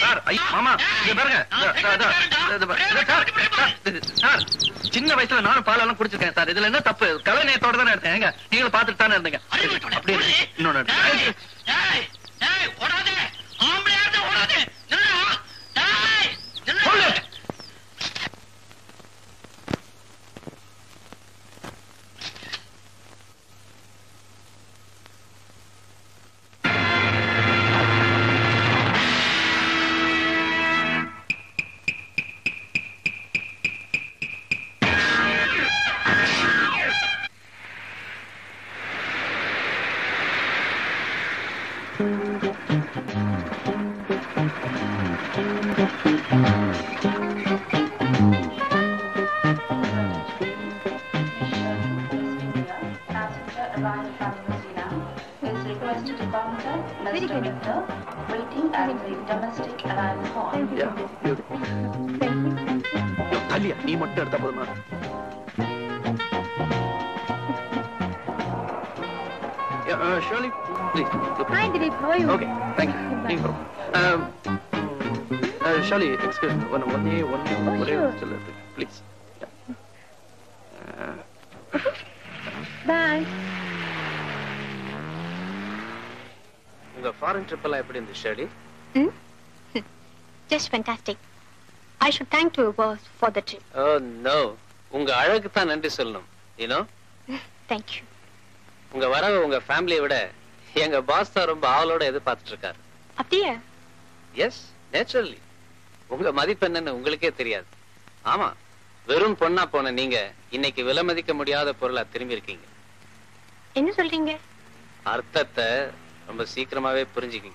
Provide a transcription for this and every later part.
Sir I மாமா இங்க பாருங்க இதோ, இதோ, இதோ, இதோ, இதோ, இதோ, சார், சார், இது, சார் சின்ன வயசுல நானும் பாலெல்லாம் குடிச்சிருக்கேன் சார் இதுல என்ன தப்பு கலை நேயத்தோட தானே இருக்கேன் ஏங்க நீங்களும் பார்த்துட்டு தானே இருந்தீங்க அப்படியே இருக்கு. இன்னொன்னு இருக்கு. ஏய், ஏய், ஓடாதே. ஆம்பளையா இருந்தா ஓடாதே. நில்லுடா. ஏய், நில்லு. சொல்லு. Passenger arrived from New Zealand is requested to contact Mr. Victor, waiting at the domestic arrival point. Yeah, beauty. தள்ளியா நீ மட்டும் எடுத்தா போதுமா Yeah, uh, Shirley, please. Look. Hi, Dilip. How are you? Okay, thank you. நீங்க போங்க. Um, uh, Shirley, excuse me. One, one, one, Oh, ஒரே sure. நிமிஷம் இருக்கு. Please. Yeah. Uh, Bye. உங்க ஃபாரின் ட்ரிப் எல்லாம் எப்படி இருந்துச்சு ஷேடி Hmm? Just fantastic. I should thank you boss for the trip. Oh no உங்க அழகுக்கு தான் நன்றி சொல்லணும் யூனோ Thank you. உங்க வரவு உங்க ஃபேமிலியை விட எங்க பாஸ் தான் ரொம்ப ஆவலோட எதிர்பார்த்துட்டு இருக்காரு அப்படியா எஸ் நேச்சுரலி உங்க மதிப்பு என்னன்னு உங்களுக்கே தெரியாது ஆமா வெறும் பொண்ணா போன நீங்க இன்னைக்கு விலை மதிக்க முடியாத பொருளா திரும்பி இருக்கீங்க என்ன சொல்றீங்க அர்த்தத்தை ரொம்ப சீக்கிரமாவே புரிஞ்சுக்கிங்க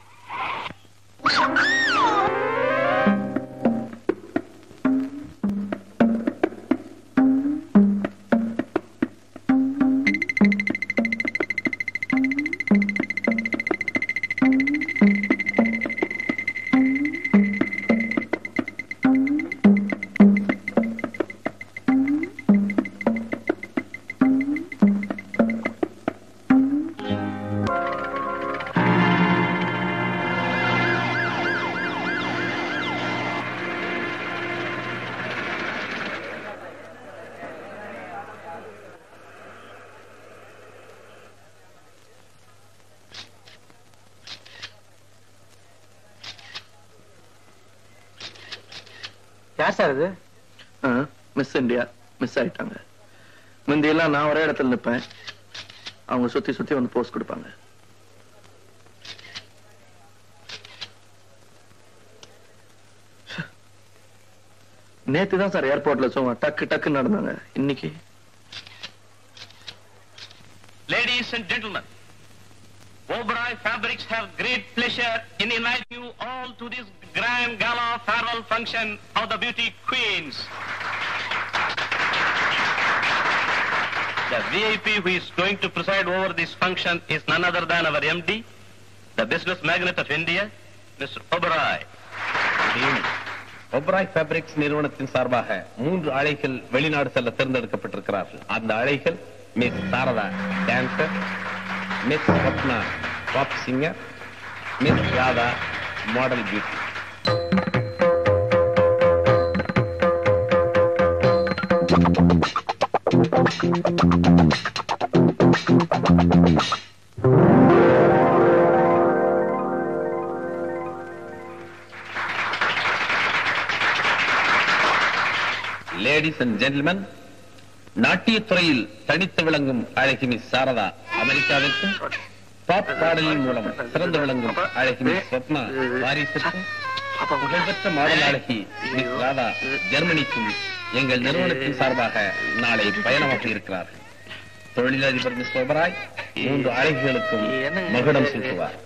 யார் சார் இது மிஸ் இந்தியா மிஸ் ஆயிட்டாங்க முந்தியெல்லாம் நான் ஒரே இடத்துல நிப்பேன் அவங்க சுத்தி சுத்தி வந்து போஸ்ட் கொடுப்பாங்க நேத்து தான் சார் ஏர்போர்ட்ல சும்மா டக்கு டக்கு நடந்தாங்க இன்னைக்கு Ladies and gentlemen, Oberoi Fabrics have great pleasure in inviting you all to this grand gala farewell function of the beauty queens. The VIP who is going to preside over this function is none other than our MD, the business magnate of India, Mr. Oberoi. Oberoi fabrics நிறுவனத்தின் சார்பாக மூன்று அழைகள் வெளிநாடு செல்ல தேர்ந்தெடுக்கப்பட்டிருக்கிறார்கள் அந்த அழைகள் miss Sharada dancer miss Swapna pop singer miss Radha model beauty ladies and gentleman நாட்டியத்துறையில் தனித்து விளங்கும் அழகி மிஸ் சாரதா அமெரிக்காவிற்கும் பாப் பாடலின் மூலம் சிறந்து விளங்கும் அழகி மிஸ் ஸ்வப்னா பாரிஸிற்கும் புகழ்பெற்ற மாடல் அழகி மிஸ் ராதா ஜெர்மனிக்கும் எங்கள் நிறுவனத்தின் சார்பாக நாளை பயணமாக இருக்கிறார்கள் தொழிலதிபர் மிஸ் ஒபராய் மூன்று அழகிகளுக்கும் மகுடம் சூட்டுவார்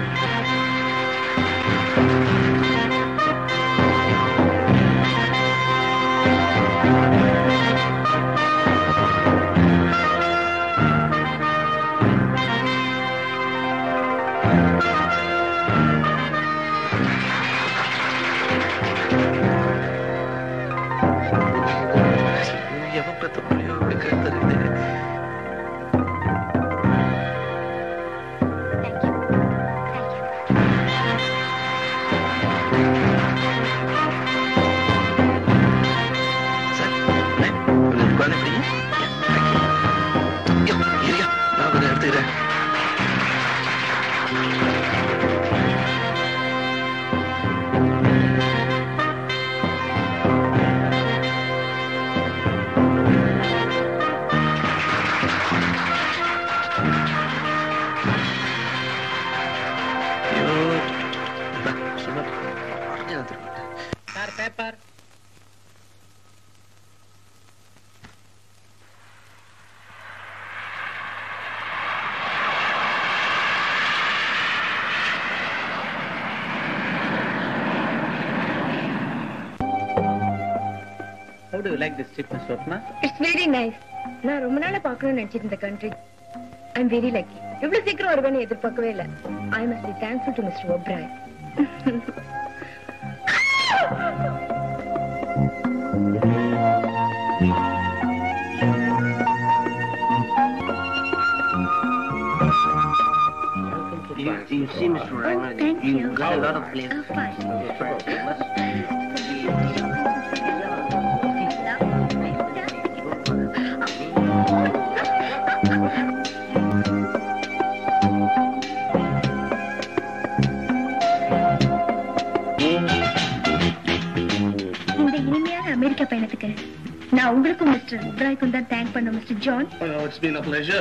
எவன் பெத்த பிள்ளையோ இப்படி கருத்தறியுது Thank you. Thank you. பார் How do you like this trip, Miss Swapna? It's very nice நான் ரொம்ப நாளா பார்க்கணும்னு நினைச்சிட்டு இந்த country I am very lucky இவ்வளவு சீக்கிரம் வருவேன்னு எதிர்பார்க்கவே இல்ல I must be thankful to mister Oberoi You see, Mr. Ragnar, Thank you. got a lot of places. Oh, fine. இந்த இனிமையான அமெரிக்கா பயணத்துக்கு நான் உங்களுக்கும் மிஸ்டர் ஒப்ராய்க்கும் தான் தேங்க் பண்ண mister John Oh, it's been a pleasure.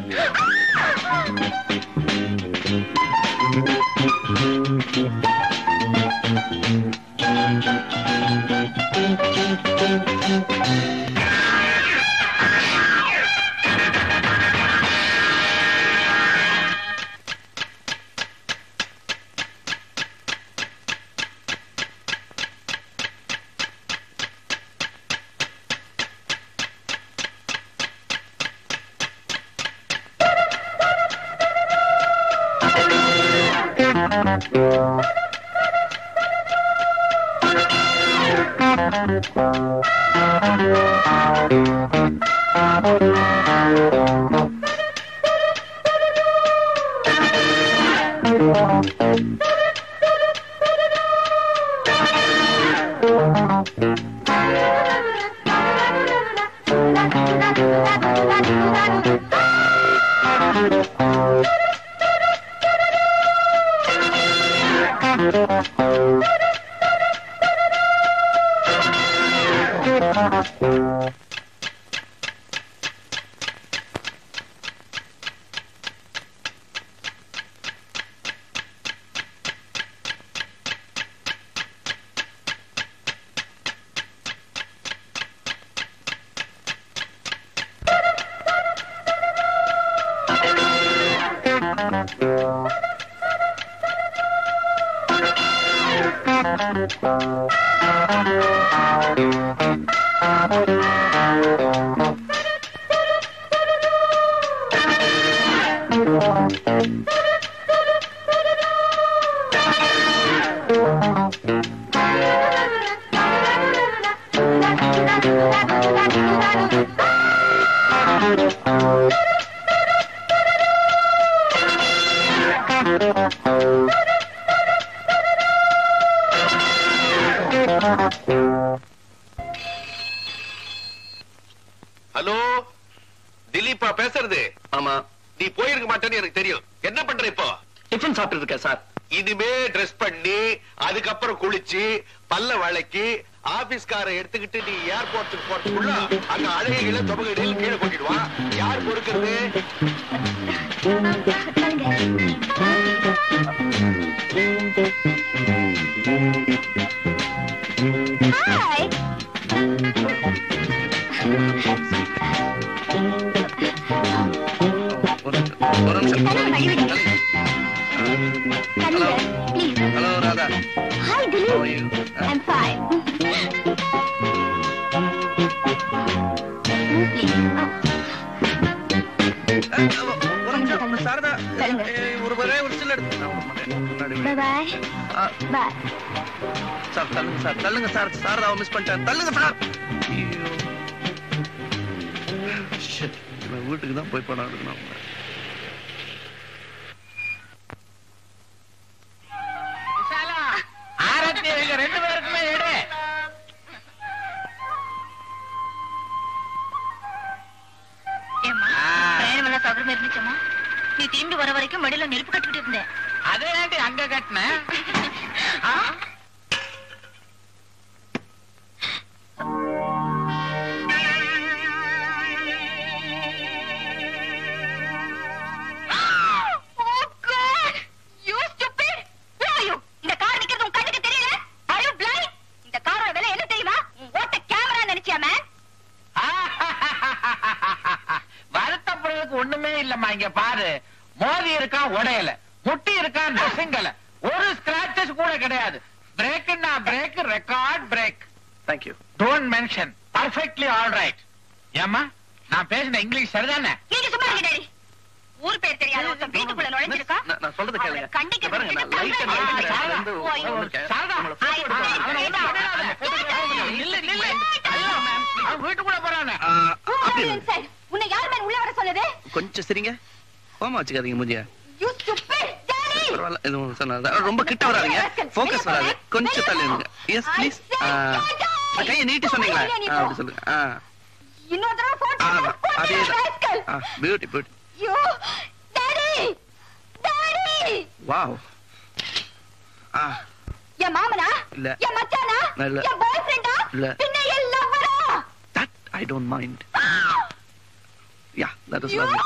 Hello திலீப்பா பேசுறது ஆமா நீ போயிருக்க மாட்டேன்னு எனக்கு தெரியும் என்ன பண்ற இப்போ டிஃபன் சாப்பிட்டு இருக்கேன் சார் இனிமே ட்ரெஸ் பண்ணி அதுக்கப்புறம் குளிச்சு பல்ல வளைக்கி ஆபீஸ்கார எடுத்துக்கிட்டு நீ ஏர்போர்ட்டுக்கு போறதுக்குள்ள அங்க அழகிகளை தொபகடியில் கீழே கொட்டிடுவான் யார் பொறுக்கிறது Hi. ஒரு ஒரு நிமிஷம் Hello, please. Hello Radha Hi, How Dilip. are you? I'm fine. Please. ஒரு நிமிஷம் சாரதா சொல்லுங்க. ஏய், ஒரு ஒரே ஒரு சில எடுத்து நான் ஒரு மாட்டேன். முன்னாடி Bye வை. bye. ஆ, Bye. சார் தள்ளுங்க சார் தள்ளுங்க சார் சாரதாவை மிஸ் பண்ணிட்டேன் தள்ளுங்க சார் ஐயோ Shit. இவன் வீட்டுக்கு தான் போய் படம் எடுக்கணும் ஆரத்தி எங்க ரெண்டு பேருக்குமே எடு ஏம்மா பிரயாணம் எல்லாம் சௌகரியமா இருந்துச்சம்மா நீ திரும்பி வர வரைக்கும் மடியில நெருப்பு கட்டிக்கிட்டு இருந்தேன் அதே ஏன்டி அங்க கட்டினேன் ஆ? Oh God! You stupid! Where are you? இந்த கார் நிக்கிறது உன் கண்ணுக்கு தெரியல? Are you blind? இந்த காரோட விலை இங்க பாரு மோதி இருக்கான் உடையல முட்டி இருக்கான் நெசுங்கல ஒரு ஸ்கிராச்சஸ் கூட கிடையாது பிரேக்னா break record break thank you don't mention perfectly all right ஏமா நான் பேசின இங்கிலீஷ் சரிதானே நீங்க சும்மா இருங்க டாடி ஊர் பேர் தெரியாத ஒருத்தன் வீட்டுக்குள்ள நுழைஞ்சிருக்கா நான் நான் சொல்றது கேளுங்க அவரை கண்டிக்க இங்க பாருங்க நான் லைட் விட்டுட்டு அண்ட் லைட் சாரதா, இருந்து ஓ, ஐயோ. வந்திருக்கேன். சாரதா, உங்களை photo எடுக்க ஐ, அவனை ஒண்ணும் பண்ணிடாத. நில்லு, நில்லு. ஐயோ, அவன் வீட்டுக்குள்ள போறானே ஆ, அப்படி இல்ல. சார் உன்னை யார் மேல உள்ள வர சொன்னது கொஞ்சம் சரிங்க கோமா வச்சுக்காதீங்க முதிய யூ ஸ்டூபிட் டாடி பரவாயில்ல எதுவும் சொன்னாத ரொம்ப கிட்ட வராதீங்க ஃபோக்கஸ் வராது கொஞ்சம் தள்ளி இருங்க எஸ் ப்ளீஸ் கையை நீட்டி சொன்னீங்களா ஆ, அப்படி சொல்லுங்க ஆ இன்னொரு தடவை போன் ஆ அதே ராஸ்கல் ஆ beauty beauty you daddy daddy wow ஆ என் மாமனா இல்ல. என் மச்சானா இல்ல. என் பாய் ஃப்ரெண்டா இல்ல. பின்ன என் லவ்வரா that I don't mind. Yeah, that is you lovely.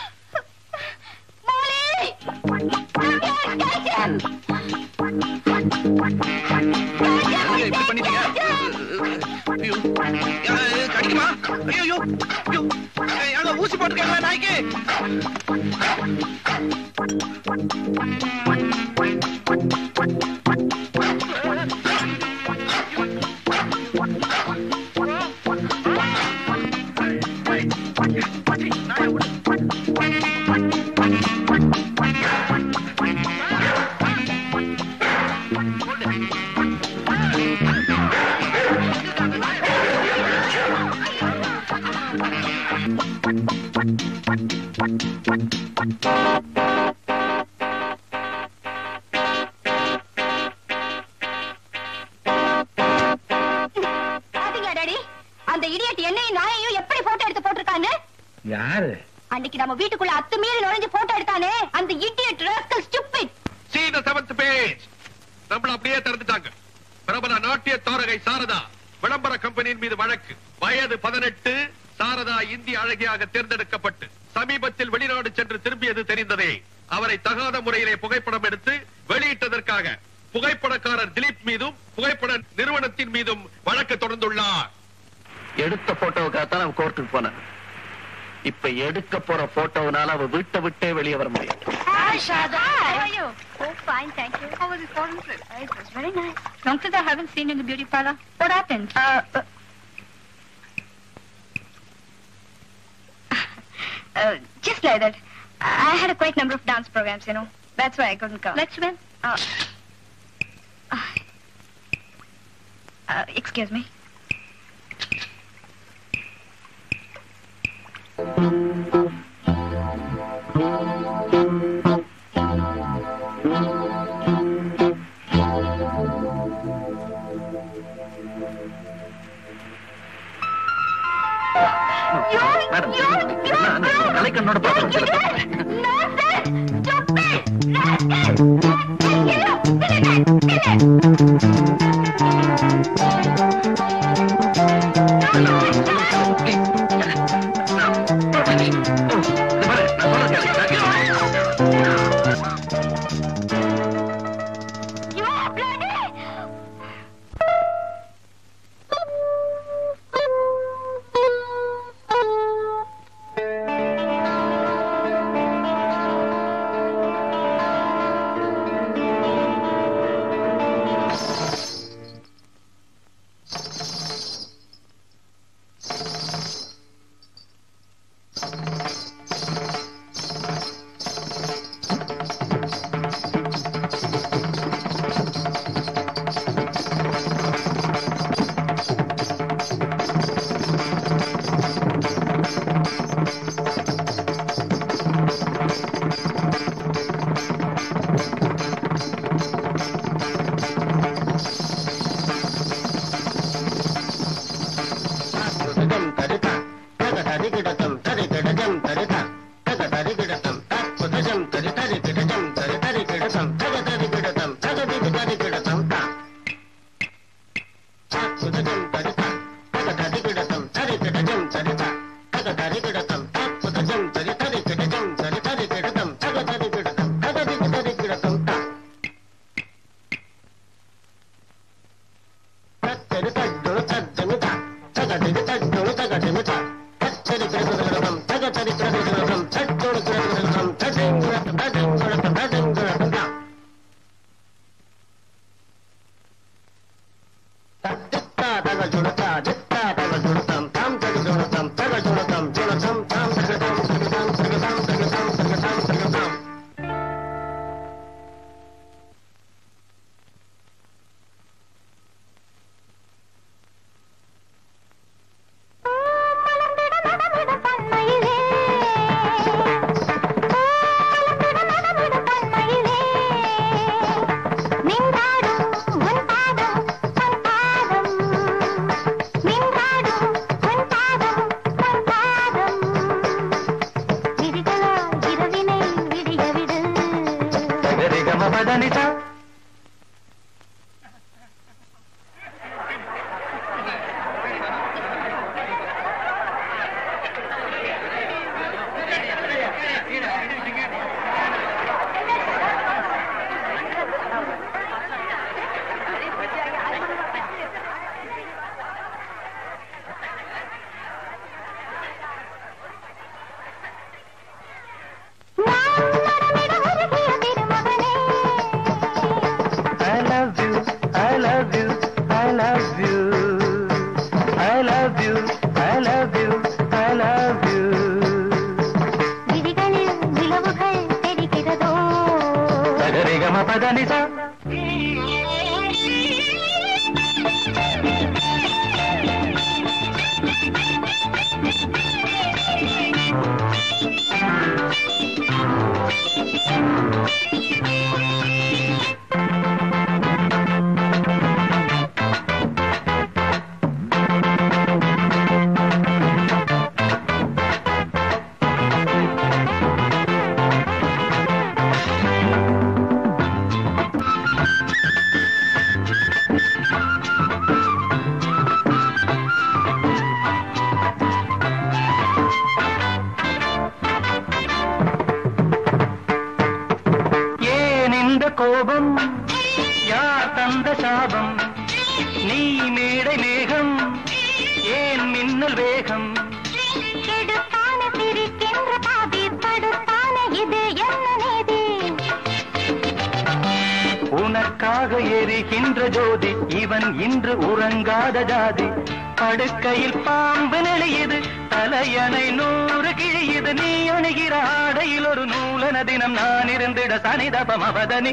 மாலி come here catch him என்னங்க இப்படி பண்ணிட்டீங்க ஐயோ. யா, கடிக்குமா ஐயோ ஐயோ ஐயோ ஏங்க ஊசி போட்டுருக்காங்களா நாய்க்கு பாத்தீங்களா டாடி அந்த இடியட் என்னையும் நாயையும் எப்படி போட்டோ எடுத்து போட்டிருக்கான்னு யாரு அன்னைக்கு நம்ம வீட்டுக்குள்ள அத்துமீறி நுழைஞ்சு போட்டோ எடுத்தானே அந்த idiot rascal stupid See the seventh page. நம்மள அப்படியே திறந்துட்டாங்க பிரபல நாட்டிய தாரகை சாரதா விளம்பர கம்பெனியின் மீது வழக்கு வயது பதினெட்டு சாரதா இந்திய அழகியாக தேர்ந்தெடுக்கப்பட்டு சமீபத்தில் வெளிநாடு சென்று திரும்பியது தெரிந்ததே அவரை தகாத முறையிலே புகைப்படம் எடுத்து வெளியிட்டதற்காக புகைப்படக்காரர் திலீப் மீதும் புகைப்பட நிறுவனத்தின் மீதும் வழக்கு தொடர்ந்துள்ளார் எடுத்த போட்டோவுக்காகத்தான் அவன் கோர்ட்டுக்கு போனேன் இப்ப எடுக்க போற போட்டோவுனால அவ வீட்டை விட்டே வெளியே வர முடியும் Hi, Shada. How are you? Oh, fine, thank you. How was the foreign trip? It was very nice. Long since I haven't seen you in the beauty parlor. What happened? Uh, uh, uh, just like that. I had a quite number of dance programs, you know. That's why I couldn't come. Let's win. Uh, uh, uh, excuse me. Madam நான் கலைக்கண்ணோட பார்த்து தக வந்த சாபம் நீ மேடை மேகம் ஏன் மின்னல் வேகம் கெடுத்தான சிரிக்கின்ற பாதி தடுத்தான இது என்ன நீதி உனக்காக எரிகின்ற ஜோதி இவன் இன்று உறங்காத ஜாதி படுக்கையில் பாம்பு நெளியுது தலையணை நூறு கிழியுது நீ அணுகிற ஆடையில் ஒரு நூலன தினம் நான் இருந்திட சனிதபம் அவதனி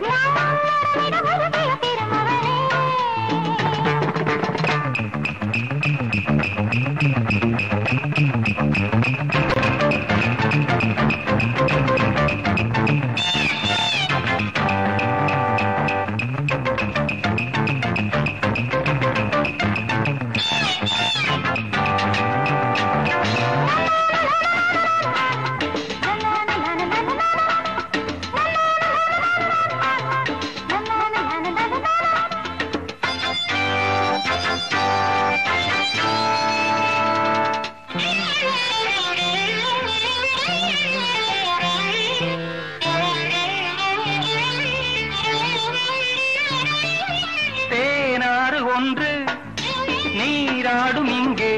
தேனாறு ஒன்று நீராடும் இங்கே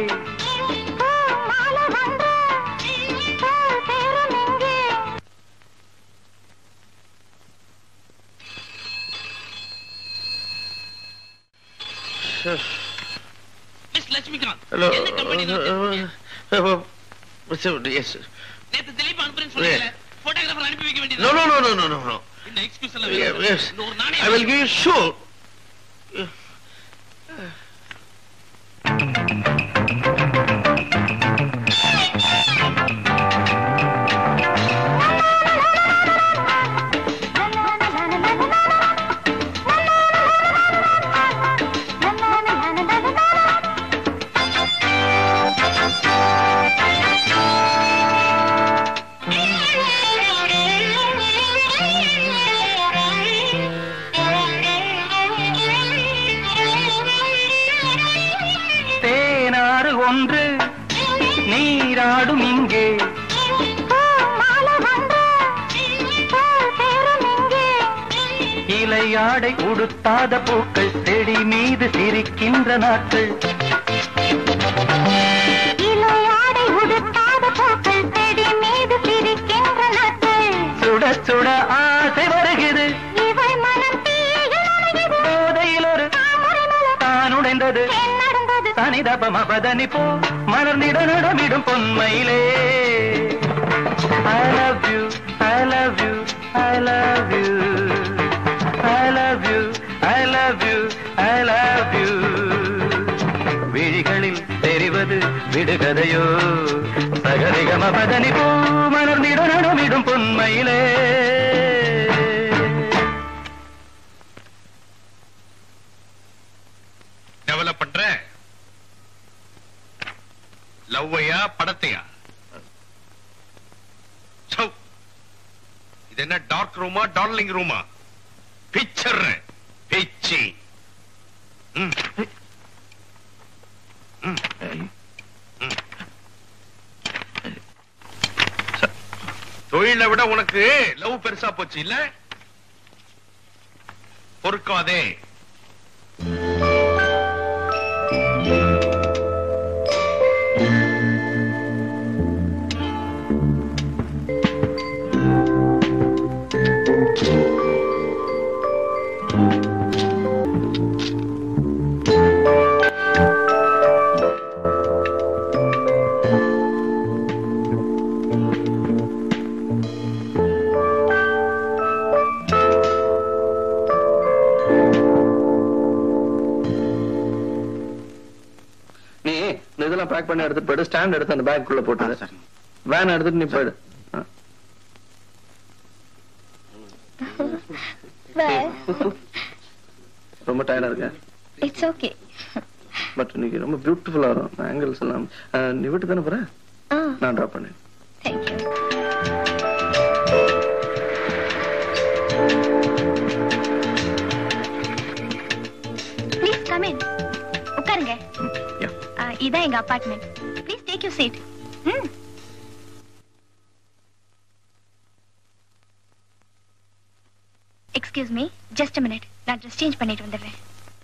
மிஸ் லட்சுமிகாந்த் ஹலோ என்ன கம்பெனில எஸ் நேத்து திலீப் அனுப்புறேன்னு சொன்னீங்கல போட்டோகிராஃபர் அனுப்பி வைக்க வேண்டியது no no no no no no இந்த எக்ஸ்கியூஸ் எல்லாம் வேணும். எஸ் இந்த ஒரு நாணயம் I will give you show தேனாறு ஒன்று நீராடும் இங்கே இலையாடை உடுத்தாத பூக்கள் செடி மீது சிரிக்கின்ற நாட்கள் இலையாடை உடுத்தாத பூக்கள் செடி மீது சிரிக்கின்ற நாட்கள் சுட சுட ஆசை வருகிறது இவள் மனம் தீயில் போதையில் ஒரு தான் உடைந்தது நடந்தது சனிதபம பதனி போ மலர்ந்திட நடமிடும் பொன்மையிலே I love you, I love you, I love you. I love you, I love you, I love you. விழிகளில் தெரிவது விடுகதையோ சகரிகம பதனி போ மலர்ந்திட நடமிடும் பொன்மையிலே டெவலப் பண்ற லவ்வையா படத்தையா சௌ. இது என்ன டார்க் ரூமா டார்லிங் ரூமா பிக்சர் பிச்சி ம். ம். ம். ச- தொழிலை விட உனக்கு லவ் பெருசா போச்சு இல்ல பொறுக்காதே நீ இந்த இதெல்லாம் பேக் பண்ணி எடுத்துட்டு போயிடு ஸ்டாண்ட் எடுத்து அந்த பேக் குள்ள போட்டு வேன் எடுத்துட்டு நீ போயிடு ஆ. ரொம்ப டயர்டா இருக்க இட்ஸ் ஓகே பட் இன்னைக்கு ரொம்ப பியூட்டிஃபுல்லா வரும் ஆங்கிள்ஸ் எல்லாம் ஆ, நீ வீட்டு தானே போற ஆ நான் டிராப் பண்ணேன் தேங்க்யூ ப்ளீஸ் கம் இன் உட்காருங்க Yeah. ஆ, இதான் எங்க apartment please take you seat hmm excuse me just minute நான் ட்ரெஸ் சேஞ்ச் பண்ணிட்டு வந்துடுறேன்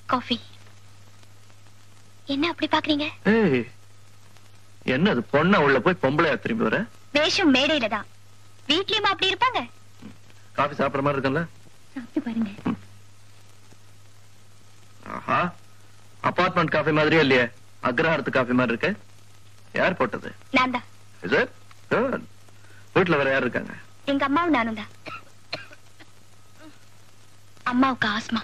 காஃபி என்ன அப்படி பாக்குறீங்க ஏய் என்ன அது பொண்ண உள்ள போய் பொம்பளையா திரும்பி வர வேஷம் மேடையில தான் வீட்லயுமா அப்படி இருப்பாங்க காஃபி சாப்பிடுற மாதிரி இருக்குல்ல சாப்பிட்டு பாருங்க ஆஹா அபார்ட்மெண்ட் காஃபி மாதிரியே இல்லையே அக்ரஹாரத்து காஃபி மாதிரி இருக்கு யார் போட்டது நான் தான் Is it? Good. வீட்டுல வேற யார் இருக்காங்க எங்க அம்மாவும் நானும் தான் அம்மாவுக்கு ஆஸ்மா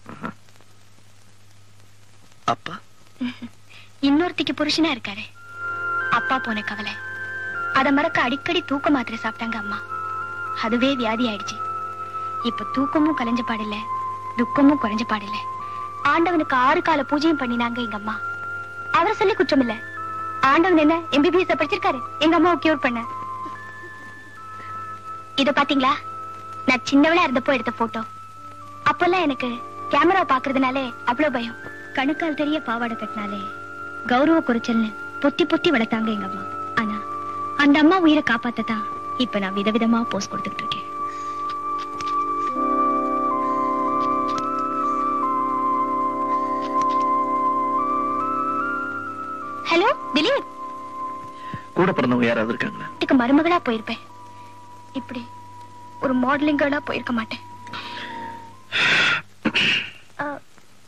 அப்பா இன்னொருத்திக்கு புருஷனா இருக்காரு அப்பா போன கவலை அத மறக்க அடிக்கடி தூக்க மாத்திரை சாப்பிட்டாங்க அம்மா அதுவே வியாதி ஆயிடுச்சு இப்ப தூக்கமும் கலைஞ்ச பாடில்ல துக்கமும் குறைஞ்ச பாடில்ல ஆண்டவனுக்கு ஆறு கால பூஜையும் பண்ணினாங்க எங்க அம்மா அவரை சொல்லி குற்றம் இல்ல ஆண்டவன் என்ன எம்பிபிஎஸ் படிச்சிருக்காரு எங்க அம்மாவை கியூர் பண்ண இத பாத்தீங்களா நான் சின்னவளா இருந்தப்போ எடுத்த போட்டோ அப்பெல்லாம் எனக்கு கேமரா பாக்குறதுனாலே அவ்வளவு பயம் கணுக்கால் தெரிய பாவாடை கட்டினாலே கௌரவ குறைச்சல்னு பொத்தி பொத்தி வளர்த்தாங்க எங்க அம்மா ஆனா அந்த அம்மா உயிரை காப்பாத்ததான் இப்ப நான் விதவிதமா போஸ் கொடுத்துட்டு இருக்கேன் ஹலோ திலீப் கூட பிறந்தவங்க யாராவது இருக்காங்களா வீட்டுக்கு மருமகளா போயிருப்பேன் இப்படி ஒரு மாடலிங் கேர்ளா போயிருக்க மாட்டேன் அஹ்,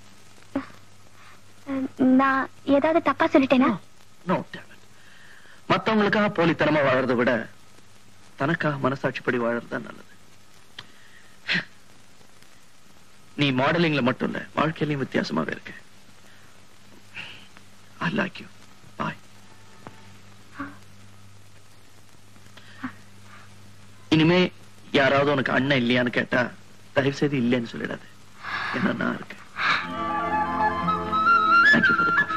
அஹ், நான் ஏதாவது தப்பா சொல்லிட்டேனா நோ மத்தவங்களுக்காக போலித்தனமா வாழறதை விட தனக்காக மனசாட்சிப்படி வாழறது தான் நல்லது நீ மாடலிங்ல மட்டும் இல்ல வாழ்க்கையிலயும் வித்தியாசமாவே இருக்க ஐ லைக் யூ பாய் இனிமே யாராவது உனக்கு அண்ணன் இல்லையான்னு கேட்டா தயவு செய்து இல்லைன்னு சொல்லிடாது ஏன்னா நான் இருக்கேன் தேங்க்யூ ஃபார் த காஃபி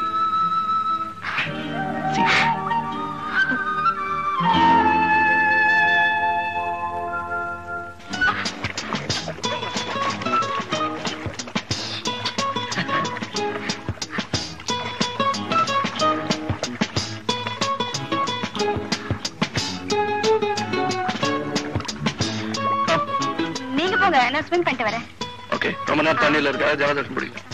நீங்க போங்க நான் ஸ்விம் பண்ணிட்டு வரேன் ஓகே ரொம்ப நேரம் தண்ணியில இருக்கா ஜலதோஷம் பிடிக்கும்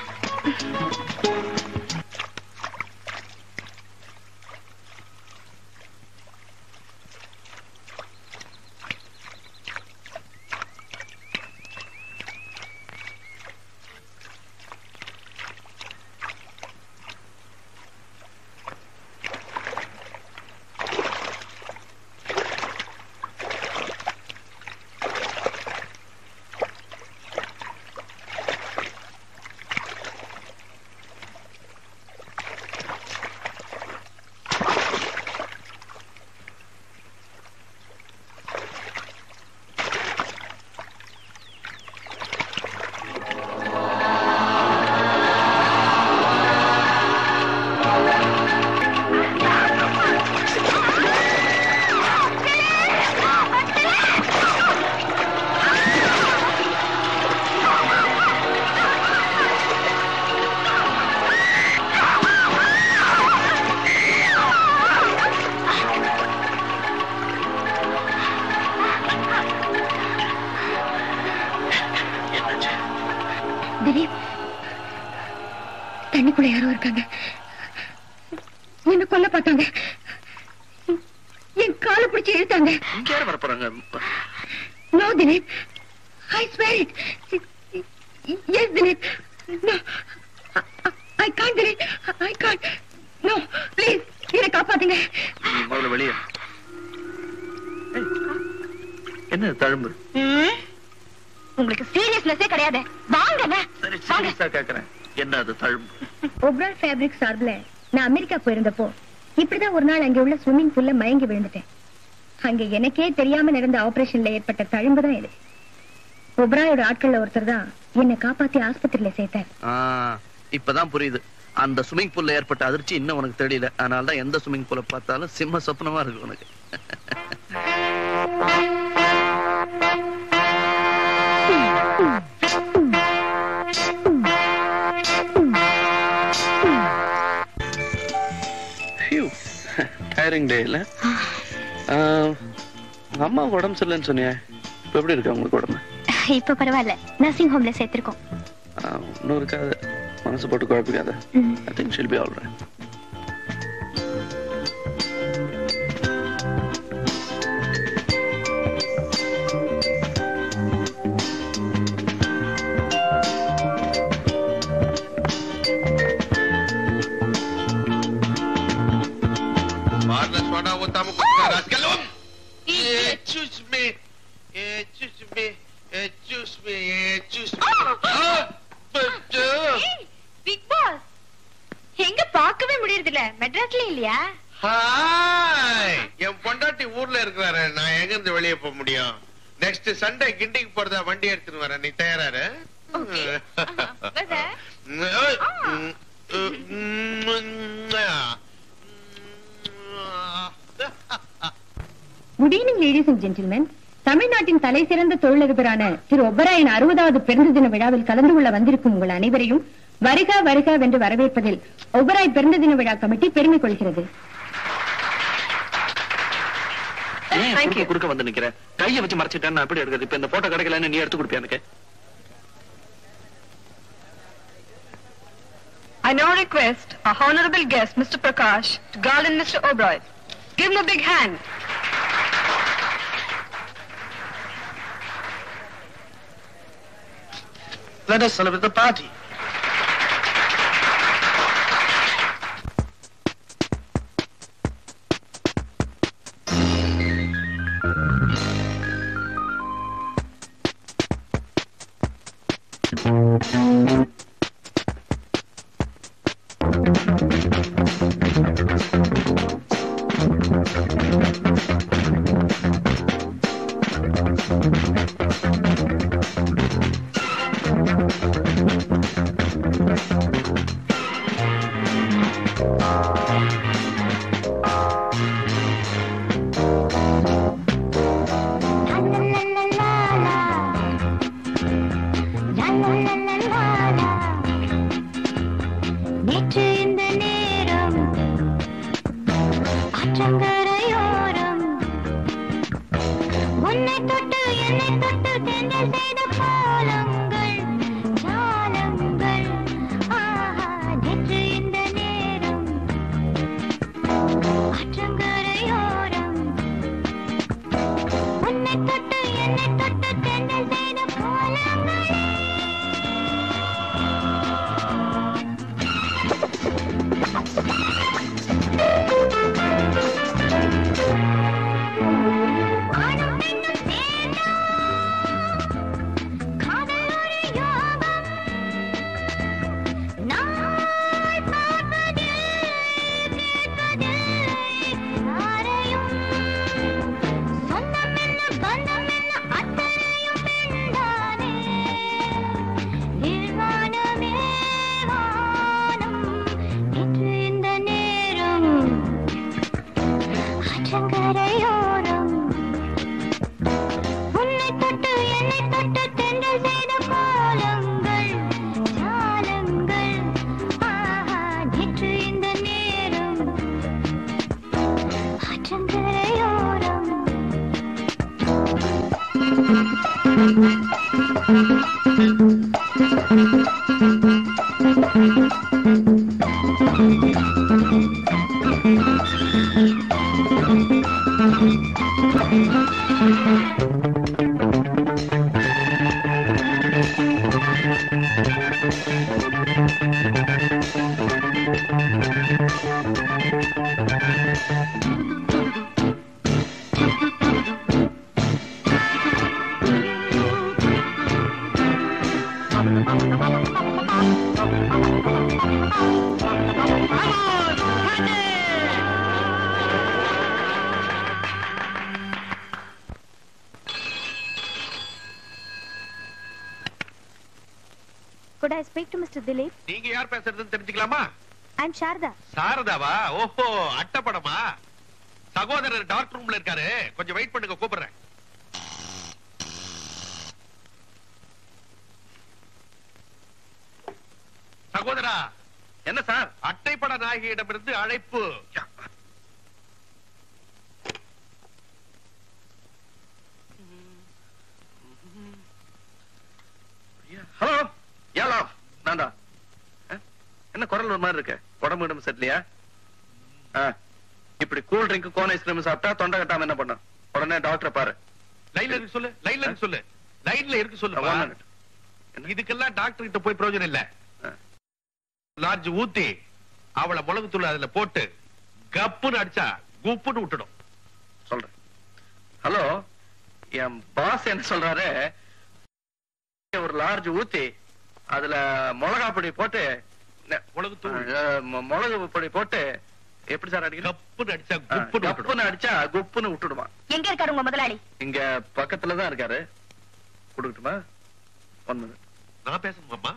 திலீப் தண்ணிக்குள்ள யாரோ இருக்காங்க என்ன கொல்ல பார்த்தாங்க என் காலை பிடிச்சு இழுத்தாங்க இங்க யார் வர போறாங்க no Dilip I swear it yes Dilip no I can't Dilip I can't no please என்னை காப்பாத்துங்க நீ முதல்ல வெளியே ஏய், என்ன தழும்பு உங்களுக்கு சீரியஸ்னஸே கிடையாது வாங்க சரி சீரியஸா கேக்குறேன் என்ன அது தழும்பு ஒப்ரால் ஃபேப்ரிக் சார்பில் நான் அமெரிக்கா போயிருந்தப்போ இப்படிதான் ஒரு நாள் அங்கே உள்ள ஸ்விம்மிங் பூல்ல மயங்கி விழுந்துட்டேன் அங்க எனக்கே தெரியாம நடந்த ஆபரேஷன்ல ஏற்பட்ட தழும்பு தான் இது ஒப்ராயோட ஆட்கள்ல ஒருத்தர் தான் என்னை காப்பாத்தி ஆஸ்பத்திரியில சேர்த்தார் ஆ, இப்பதான் புரியுது அந்த ஸ்விமிங் பூல்ல ஏற்பட்ட அதிர்ச்சி இன்னும் உனக்கு தெரியல அதனால தான் எந்த ஸ்விமிங் பூல பார்த்தாலும் சிம்ம சொப்னமா இருக்கு உனக்கு டயரிங் டே இல்ல ஆ, உங்க அம்மாவுக்கு உடம்பு சரியில்லைன்னு சொன்னியே இப்ப எப்படி இருக்கு உங்களுக்கு உடம்பு இப்ப பரவாயில்ல நர்சிங் ஹோம்ல சேர்த்திருக்கோம் ஆ, இன்னும் இருக்காது மனசு போட்டு குழப்பிக்காத I think she'll be all right Marla soda ஊத்தாம குடிக்கிற ராஸ்கலும். Excuse me. Excuse me. Excuse me. Excuse me. Ah, but, uh, big boss எங்க பார்க்கவே முடியறது இல்ல மெட்ராஸ்ல இல்லையா Hi. என் பொண்டாட்டி ஊர்ல இருக்கிறாரு நான் எங்க இருந்து வெளியே போக முடியும் நெக்ஸ்ட் சண்டே கிண்டிக்கு போறதா வண்டி எடுத்துட்டு வரேன் நீ தயாராரு good evening ladies and gentlemen தமிழ்நாட்டின் தலை சிறந்த தொழிலதிபரான திரு ஒப்பராயன் அறுபதாவது பிறந்த தின விழாவில் கலந்து கொள்ள வந்திருக்கும் உங்கள் அனைவரையும் வருக வருக வென்று வரவேற்பதில் ஒபராய் பிறந்த தின விழா கமிட்டி பெருமை கொள்கிறது ஏன் குறுக்க குறுக்க வந்து நிக்கிற கைய வச்சு மறைச்சிட்டேன் நான் எப்படி எடுக்கிறது இப்ப இந்த போட்டோ கிடைக்கலன்னு நீ எடுத்து கொடுப்பியா எனக்கு I now request our honorable guest, Mr. Prakash, to garland Mr. Oberoi. Give him a big hand. Let us celebrate the party. நேற்று இந்த நேரம் ஆற்றங்கரையோரம் உன்னை தொட்டு என்னை தொட்டு தென்றல் செய்த கோலங்கள் ஜாலங்கள் ஆஹா நேற்று இந்த நேரம் ஆற்றங்கரையோரம் உன்னை தொட்டு என்னை தொட்டு தென்றல் செய்த கோலங்களே காதல் ஒரு யோகம் நாள் பார்ப்பதில் கேட்பதில் யாரையும் சொந்தம் என்ன பந்தம் என்ன அத்தனையும் பெண்தானே நிர்வாணமே வானம் நேற்று இந்த நேரம் ஆற்றங்கரையோரம் உன்னை தொட்டு என்னை தொட்டு தென்றல் செய்த கோலங்கள் ஜாலங்கள் ஆஹா நேற்று இந்த நேரம் ஆற்றங்கரையோரம் Could I speak to Mr. Dilip? நீங்க யார் பேசுறதுன்னு தெரிஞ்சுக்கலாமா I'm Sharda. சாரதாவா ஓஹோ அட்டப்படமா சகோதரர் டாக்டர் ரூம்ல இருக்காரு கொஞ்சம் வெயிட் பண்ணுங்க கூப்பிடுறேன் சகோதரா என்ன சார் அட்டைப்பட நாயகியிடமிருந்து அழைப்பு ஹலோ ஏலோ நான்டா குரல் ஒரு மாதிரி இருக்கு உடம்பு உடம்பு சரியில்லையா ஆ, இப்படி கூல் ட்ரிங்க் கோன் ஐஸ்கிரீம் சாப்பிட்டா தொண்டை கட்டாம என்ன பண்ணும் உடனே டாக்டரை பாரு லைன்ல இருக்கு சொல்லு லைன்ல இருக்கு சொல்லு லைன்ல இருக்கு சொல்லு One minute. இதுக்கெல்லாம் டாக்டர் கிட்ட போய் பிரயோஜனம் இல்ல லார்ஜ் ஊத்தி அவளை மிளகுத்தூள் அதுல போட்டு கப்புன்னு அடிச்சா குப்புன்னு விட்டுடும் சொல்றேன் ஹலோ என் பாஸ் என்ன சொல்றாரு ஒரு லார்ஜ் ஊத்தி அதுல மிளகா பொடி போட்டு மிளகு மிளகு பொடி போட்டு எப்படி சார் அடிக்கணும் கப்புன்னு அடிச்சா கப்புன்னு அடிச்சா குப்புன்னு விட்டுடுமா எங்க இருக்காரு உங்க முதலாளி இங்க பக்கத்துல தான் இருக்காரு கொடுக்கட்டுமா ஒன் மினிட் நான் பேசணுமாமா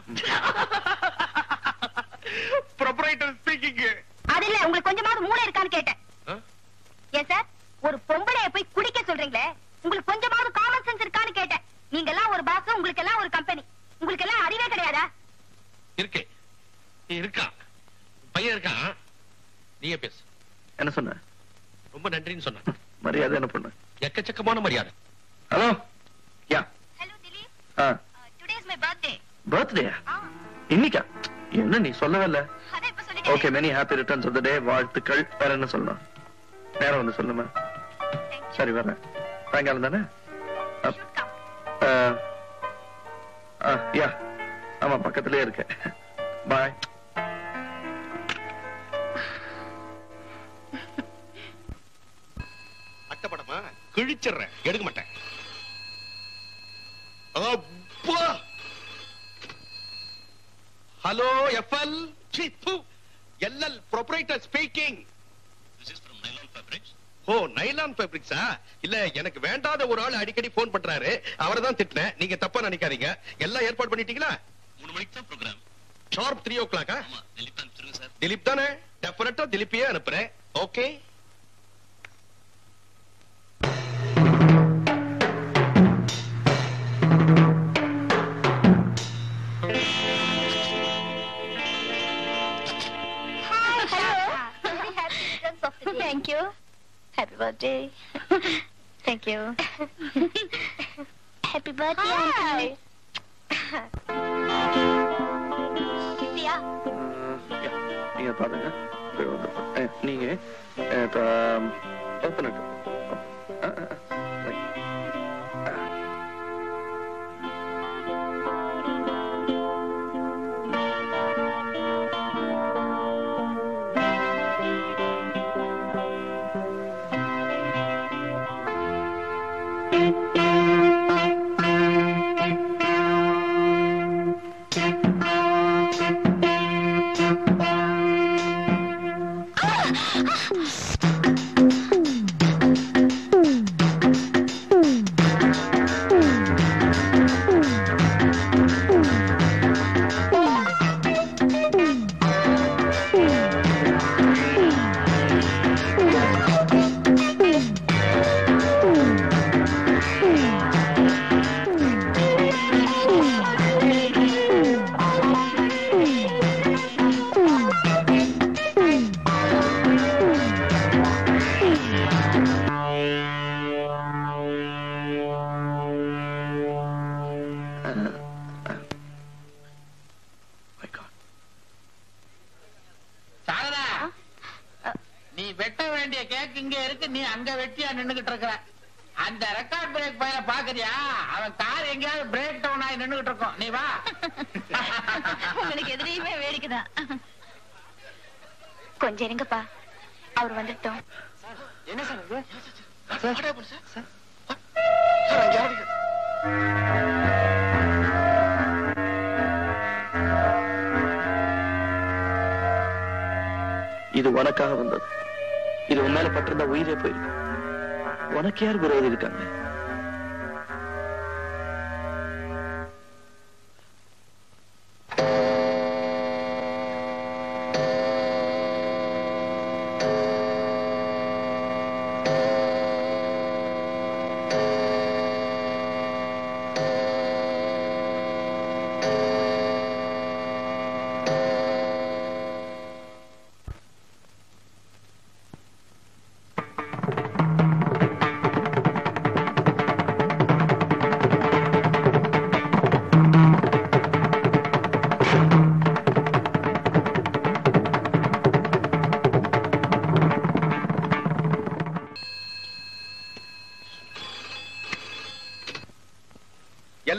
ப்ரொப்ரைட்டர் ஸ்பீக்கிங் அது இல்ல உங்களுக்கு கொஞ்சமாவது மூளை இருக்கான்னு கேட்டேன் ஏன் சார் ஒரு பொம்பளைய போய் குடிக்க சொல்றீங்களே உங்களுக்கு கொஞ்சமாவது காமன் சென்ஸ் இருக்கான்னு கேட்டேன் நீங்க எல்லாம் ஒரு பாஸ் உங்களுக்கு எல்லாம் ஒரு கம்பெனி உங்களுக்கு எல்லாம் அறிவே கிடையாதா இருக்கே நீ இருக்கான் பையன் இருக்கான் நீயே பேசு என்ன சொன்ன ரொம்ப நன்றின்னு சொன்ன மரியாதை என்ன பண்ண எக்கச்சக்கமான மரியாதை hello yeah ah today is my birthday பர்த்டேயா இன்னைக்கா என்ன நீ சொல்லவே இல்ல okay many happy returns of the day வாழ்த்துக்கள் வேற என்ன சொல்லணும் நேரம் வந்து சொல்லுமா சரி வரேன் சாயங்காலம் தானே அப்- ஆ, ஆ, யா ஆமா பக்கத்துலயே இருக்கேன் பாய் அட்டப்படமா கிழிச்சிடுறேன் எடுக்க மாட்டேன் அப்பா hello F L L L proprietor speaking oh nylon ஃபேப்ரிக்ஸா இல்ல எனக்கு வேண்டாத ஒரு ஆள் அடிக்கடி போன் பண்றாரு அவரை தான் திட்டினேன் நீங்க தப்பா நினைக்காதீங்க எல்லாம் ஏற்பாடு பண்ணிட்டீங்களா மூணு மணிக்கு தான் ப்ரோக்ராம் ஷார்ப் த்ரீ ஓ கிளாக்கா திலீப் அனுப்பிச்சிருங்க சார் திலீப் தானே டெஃபினட்டா திலீப்பியே அனுப்புறேன் okay Very happy returns of the day. Thank you. Happy birthday. Thank you. Happy birthday, Hi. India. நீங்க பாருங்க போய் வந்துடுறேன். ஏ, நீங்க ஏ, இப்ப ஓப்பன் இட் சாரதா நீ வெட்ட வேண்டிய கேக் இங்க இருக்கு நீ அங்க வெட்டியா நின்னுகிட்டு இருக்கிற அந்த ரெக்கார்ட் பிரேக் பையனை பாக்குறியா அவன் கார் எங்கேயாவது பிரேக் டவுன் ஆகி நின்னுகிட்டு இருக்கோம் நீ வா உங்களுக்கு எதிரையுமே வேடிக்கைதான் கொஞ்சம் இருங்கப்பா அவர் வந்துட்டோம் என்ன சார் இது இது உனக்காக வந்தது இது உன் மேல பட்டிருந்தா உயிரே போயிருக்கு உனக்கு யார் விரோதி இருக்காங்க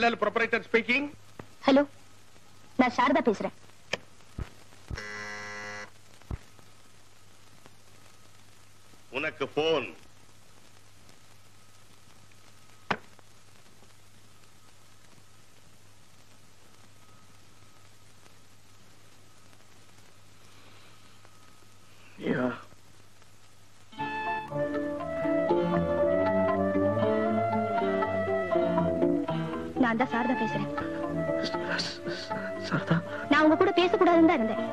எல்எல் ப்ரொபரேட்டர் ஸ்பீக்கிங் ஹலோ நான் சாரதா பேசுறேன் உனக்கு போன் Yeah. நான் தான் சாரதா பேசுறேன் சாரதா நான் உங்க கூட பேசக்கூடாதுன்னு தான் இருந்தேன்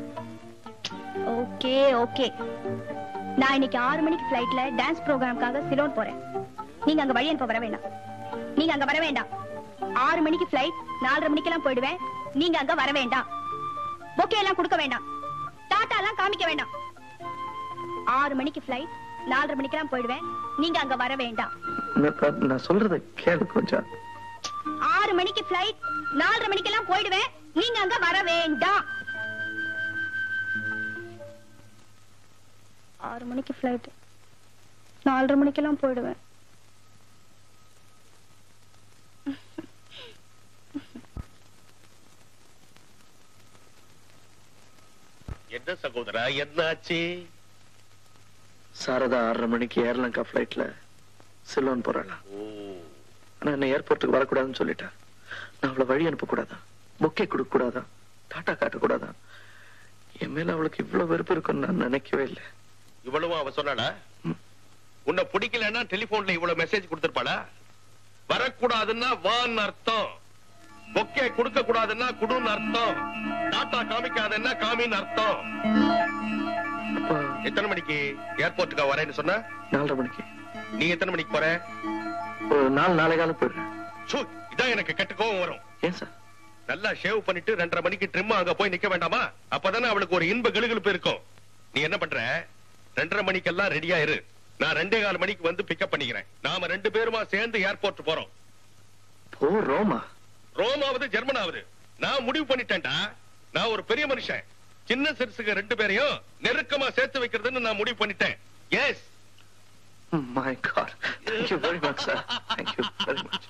ஓகே ஓகே நான் இன்னைக்கு ஆறு மணிக்கு ஃபிளைட்ல டான்ஸ் ப்ரோக்ராம்காக சிலோன் போறேன் நீங்க அங்க வழி அனுப்ப வர வேண்டாம் நீங்க அங்க வர வேண்டாம் ஆறு மணிக்கு ஃபிளைட் நாலரை மணிக்கெல்லாம் போயிடுவேன் நீங்க அங்க வர வேண்டாம் பொக்கே எல்லாம் கொடுக்க வேண்டாம் டாட்டா எல்லாம் காமிக்க வேண்டாம் ஆறு மணிக்கு ஃபிளைட் நாலரை மணிக்கெல்லாம் போயிடுவேன் நீங்க அங்க வர வேண்டாம் நான் நான் சொல்றத கேளு கொஞ்சம் ஆறு மணிக்கு ஃபிளைட் நாலரை மணிக்கெல்லாம் போயிடுவேன் நீங்க அங்க வர வேண்டாம் ஆறு மணிக்கு ஃபிளைட் நாலரை மணிக்கெல்லாம் போயிடுவேன் என்ன சகோதரா என்னாச்சு சாரதா ஆறரை மணிக்கு ஏர்லங்கா ஃபிளைட்ல சிலோன் போறாளா ஆனா என்ன ஏர்போர்ட்டுக்கு வரக்கூடாதுன்னு சொல்லிட்டேன் நான் அவளை வழி அனுப்ப கூடாதா பொக்கே கொடுக்க கூடாதா டாட்டா காட்ட கூடாதா என் மேல அவளுக்கு இவ்வளவு வெறுப்பு இருக்குன்னு நான் நினைக்கவே இல்லை இவ்வளவும் அவ சொன்னாடா உன்னை பிடிக்கலன்னா டெலிபோன்ல இவ்வளவு மெசேஜ் கொடுத்திருப்பாளா வரக்கூடாதுன்னா வான்னு அர்த்தம் பொக்கே கொடுக்க கூடாதுன்னா குடுன்னு அர்த்தம் டாட்டா காமிக்காதன்னா காமின்னு அர்த்தம் எத்தனை மணிக்கு ஏர்போர்ட்டுக்கு வரேன்னு சொன்ன நாலரை மணிக்கு நீ எத்தனை மணிக்கு போற ஒரு நாலு நாளை காலம் போயிடுறேன் சூ, இதான் எனக்கு கெட்ட கோவம் வரும் ஏன் சார் நல்லா ஷேவ் பண்ணிட்டு ரெண்டரை மணிக்கு ட்ரிம் அங்க போய் நிக்க வேண்டாமா அப்பதானே அவளுக்கு ஒரு இன்ப கிளுகிழுப்பு இருக்கும் நீ என்ன பண்ற ரெண்டரை மணிக்கெல்லாம் ரெடியா இரு நான் ரெண்டே கால் மணிக்கு வந்து பிக்கப் பண்ணிக்கிறேன் நாம ரெண்டு பேருமா சேர்ந்து ஏர்போர்ட் போறோம் போ ரோமா ரோமாவது ஜெர்மனாவது நான் முடிவு பண்ணிட்டேன்டா நான் ஒரு பெரிய மனுஷன் சின்ன சிறுசுக்கு ரெண்டு பேரையும் நெருக்கமா சேர்த்து வைக்கிறதுன்னு நான் முடிவு பண்ணிட்டேன் yes my god thank you very much sir thank you very much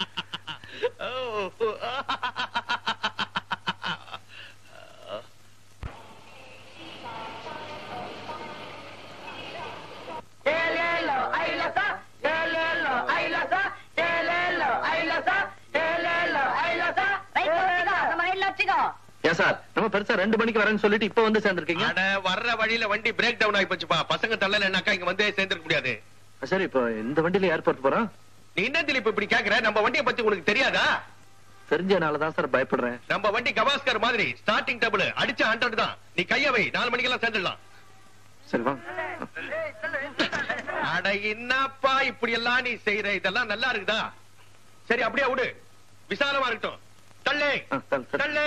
ஏன் சார் நம்ம பெருசா ரெண்டு மணிக்கு வரேன்னு சொல்லிட்டு இப்ப வந்து சேர்ந்திருக்கீங்க அட வர்ற வழியில வண்டி பிரேக் டவுன் ஆகி போச்சுப்பா பசங்க தள்ளலன்னாக்கா இங்க வந்து சேர்ந்திருக்க முடியாது சரி இப்போ இந்த வண்டியில ஏர்போர்ட் போறோம் நீ என்ன திலீப் இப்படி கேக்குற நம்ம வண்டியை பத்தி உனக்கு தெரியாதா தெரிஞ்சனால தான் சார் பயப்படுறேன் நம்ம வண்டி கவாஸ்கர் மாதிரி ஸ்டார்டிங் டபுள் அடிச்ச ஹண்ட்ரட் தான் நீ கைய வை நாலு மணிக்கெல்லாம் சேர்ந்துடலாம் சரி வாங்க அட என்னப்பா இப்படி எல்லாம் நீ செய்யற இதெல்லாம் நல்லா இருக்குதா சரி அப்படியே விடு விசாலமா இருக்கட்டும் தள்ளே தள்ளே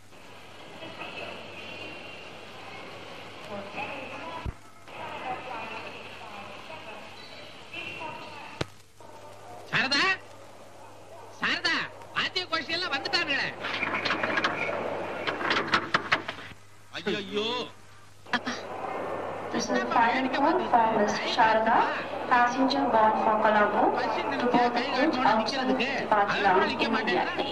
சாரதா சாரதா ஆத்திய கோஷி எல்லாம் வந்துட்டாங்களே ஐயோ This is a final call from Ms. Sharada, passenger bound for Colombo, to board the coach outside departure lounge immediately.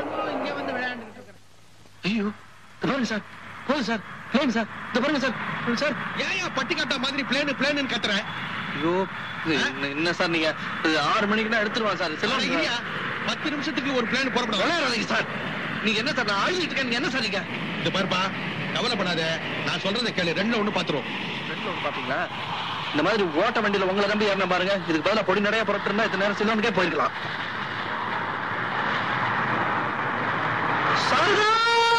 ஐயோ இந்த பாருங்க சார் போதும் சார் பிளேன் சார் இந்த பாருங்க சார் சார் ஏன் பட்டிக்காட்டா மாதிரி பிளேனு பிளேனு கத்துற ஐயோ என்ன- என்ன சார் நீங்க இது ஆறு மணிக்கு எடுத்துருவான் சார் அட இல்லையா, பத்து நிமிஷத்துக்கு ஒரு பிளேன் புறப்படும் விளையாடாதீங்க சார் நீங்க என்ன சார் நான் அழுகிட்டு இருக்கேன் நீங்க என்ன சார் நீங்க இந்த பாருப்பா கவலைப்படாத நான் சொல்றதை கேளு ரெண்டுல ஒண்ணு பாத்துருவோம் ரெண்டுல ஒண்ணு பாத்தீங்களா இந்த மாதிரி ஓட்ட வண்டியில உங்களை நம்பி ஏறின பாருங்க இதுக்கு பதிலா பொடி நிறைய புறப்பட்டு இருந்தா இத்தனை நேரம் சிலோனுக்கே போயிருக்கலாம் சாரதா!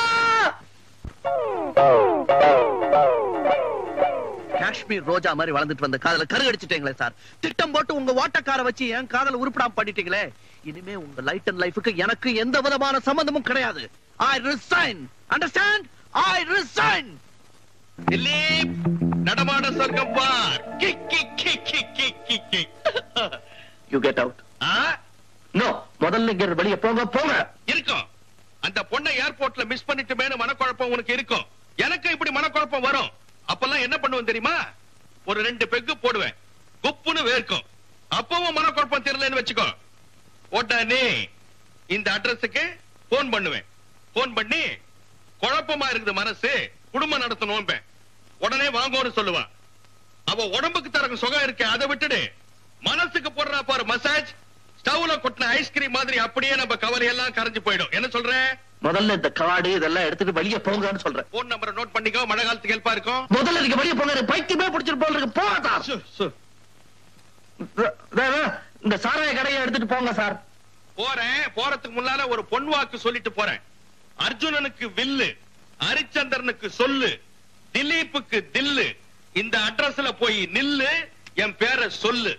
காஷ்மீர் ரோஜா மாதிரி வளர்ந்துட்டு வந்த காதல கருகடிச்சிட்டீங்களே சார் திட்டம் போட்டு உங்க ஓட்டக்கார வச்சு என் காதல உருப்படாம பண்ணிட்டீங்களே இனிமே உங்க லைட் அண்ட் லைஃபுக்கு எனக்கு எந்த விதமான சம்பந்தமும் கிடையாது I resign understand I resign Dilip நடமாட சொர்க்கம் பார் kick kick kick kick kick kick kick you get out no முதல்ல இங்க வெளிய போங்க போங்க இருக்கும் அந்த பொண்ணை ஏர்போர்ட்ல மிஸ் பண்ணிட்டுமேனு மனக்குழப்பம் உனக்கு இருக்கும் எனக்கு இப்படி மனக்குழப்பம் வரும் அப்பெல்லாம் என்ன பண்ணுவேன் தெரியுமா ஒரு ரெண்டு பெக்கு போடுவேன் குப்புன்னு வேர்க்கும் அப்பவும் மனக்குழப்பம் தெரியலன்னு வச்சுக்கோ உடனே இந்த அட்ரஸுக்கு போன் பண்ணுவேன் போன் பண்ணி குழப்பமா இருக்குது மனசு குடும்பம் நடத்தணும் உடனே வாங்கோன்னு சொல்லுவா அவ உடம்புக்கு தரக்கு சுகம் இருக்கு அதை விட்டுடு மனசுக்கு போடுறா பாரு மசாஜ் ஸ்டவ்ல கொட்டின ஐஸ்கிரீம் மாதிரி அப்படியே நம்ம கவலை எல்லாம் கரைஞ்சு போயிடும் என்ன சொல்ற முதல்ல இந்த காடு இதெல்லாம் எடுத்துட்டு வெளியே போங்கன்னு சொல்றேன் போன் நம்பரை நோட் பண்ணிக்கோ மழை காலத்துக்கு ஹெல்ப்பா இருக்கும் முதல்ல நீங்க வெளியே போங்க எனக்கு பைத்தியமே பிடிச்சிட்டு போல இருக்கு போகட்டா இந்த சாராய கடையை எடுத்துட்டு போங்க சார் போறேன் போறதுக்கு முன்னால ஒரு பொன் வாக்கு சொல்லிட்டு போறேன் அர்ஜுனனுக்கு வில்லு ஹரிச்சந்திரனுக்கு சொல்லு திலீப்புக்கு தில்லு இந்த அட்ரஸ்ல போய் நில்லு என் பேரை சொல்லு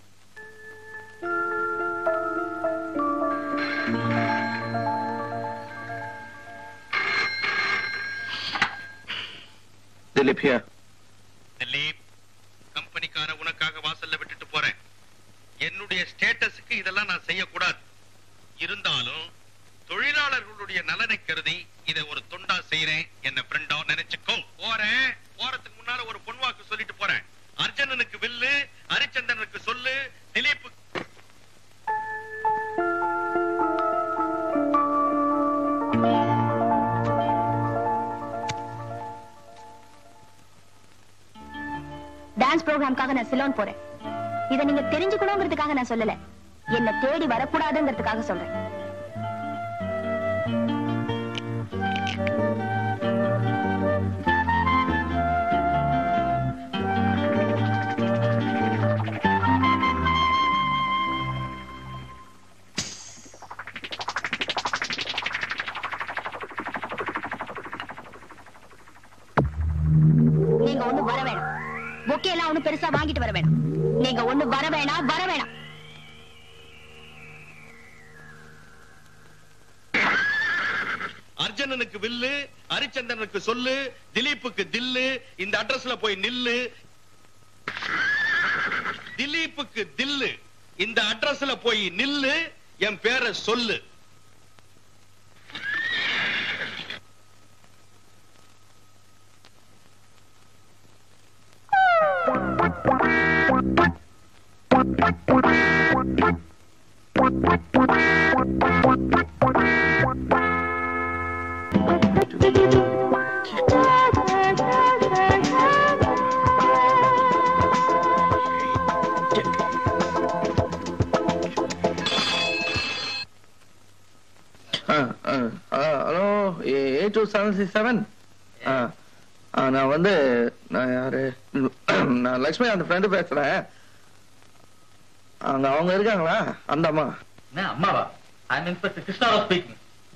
திலீப் here. திலீப் கம்பெனிக்கார உனக்காக வாசல்ல விட்டுட்டு போறேன் என்னுடைய ஸ்டேட்டஸுக்கு இதெல்லாம் நான் செய்யக்கூடாது இருந்தாலும் தொழிலாளர்களுடைய நலனை கருதி இதை ஒரு தொண்டா செய்யறேன் என்ன ஃப்ரெண்டா நினைச்சுக்கோ போறேன் போறதுக்கு முன்னால ஒரு பொன்வாக்கு சொல்லிட்டு போறேன் அர்ஜுனனுக்கு வில்லு ஹரிச்சந்திரனுக்கு சொல்லு திலீப் டான்ஸ் ப்ரோக்ராம்காக நான் சிலோன் போறேன் இதை நீங்க தெரிஞ்சுக்கணுங்கிறதுக்காக நான் சொல்லல என்ன தேடி வரக்கூடாதுங்கிறதுக்காக சொல்றேன் நீங்க ஒண்ணு வர வேணாம் பொக்கே எல்லாம் ஒண்ணு பெருசா வாங்கிட்டு வர வேணாம் நீங்க ஒண்ணு வர வேணாம் வர வேணாம் அர்ஜுனனுக்கு வில்லு ஹரிச்சந்திரனுக்கு சொல்லு திலீப்புக்கு தில்லு இந்த அட்ரஸ்ல போய் நில்லு திலீப்புக்கு தில்லு இந்த அட்ரஸ்ல போய் நில்லு என் பேரை சொல்லு hello eight two seven six seven நான் வந்து நான் யாரு நான் லக்ஷ்மி அந்த ஃப்ரெண்டு பேசுறேன் அங்க அவங்க இருக்காங்களா அந்த அம்மா என்ன அம்மாவா I am inspector Krishnarao speaking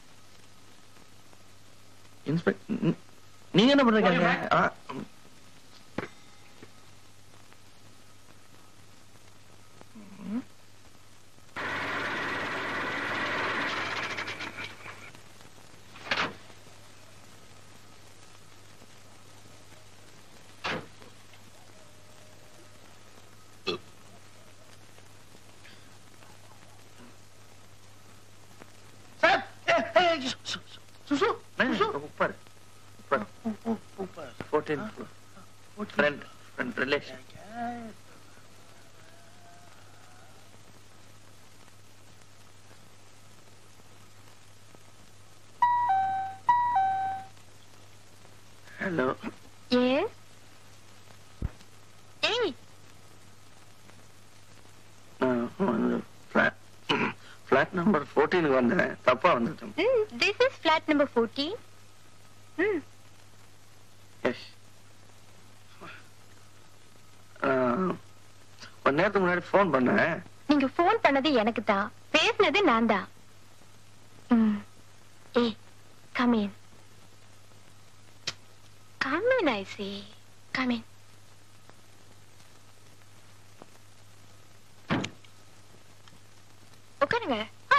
inspector நீங்க என்ன பண்றீங்க ஆ, சார் ஏய், ஏய், சு, சு, சு, சு, சு. உட்காரு உட்காரு fourteen friend friend relation hello yes ஏய் ஃபிளாட் நம்பர் ஃபோர்டீனுக்கு வந்தேன் தப்பா வந்துட்டேன் this is flat number fourteen yes கொஞ்ச நேரத்துக்கு முன்னாடி ஃபோன் பண்ணேன் நீங்க ஃபோன் பண்ணது எனக்கு தான் பேசினது நான் தான் ம். ஏய் come in come in I say come in உட்காருங்க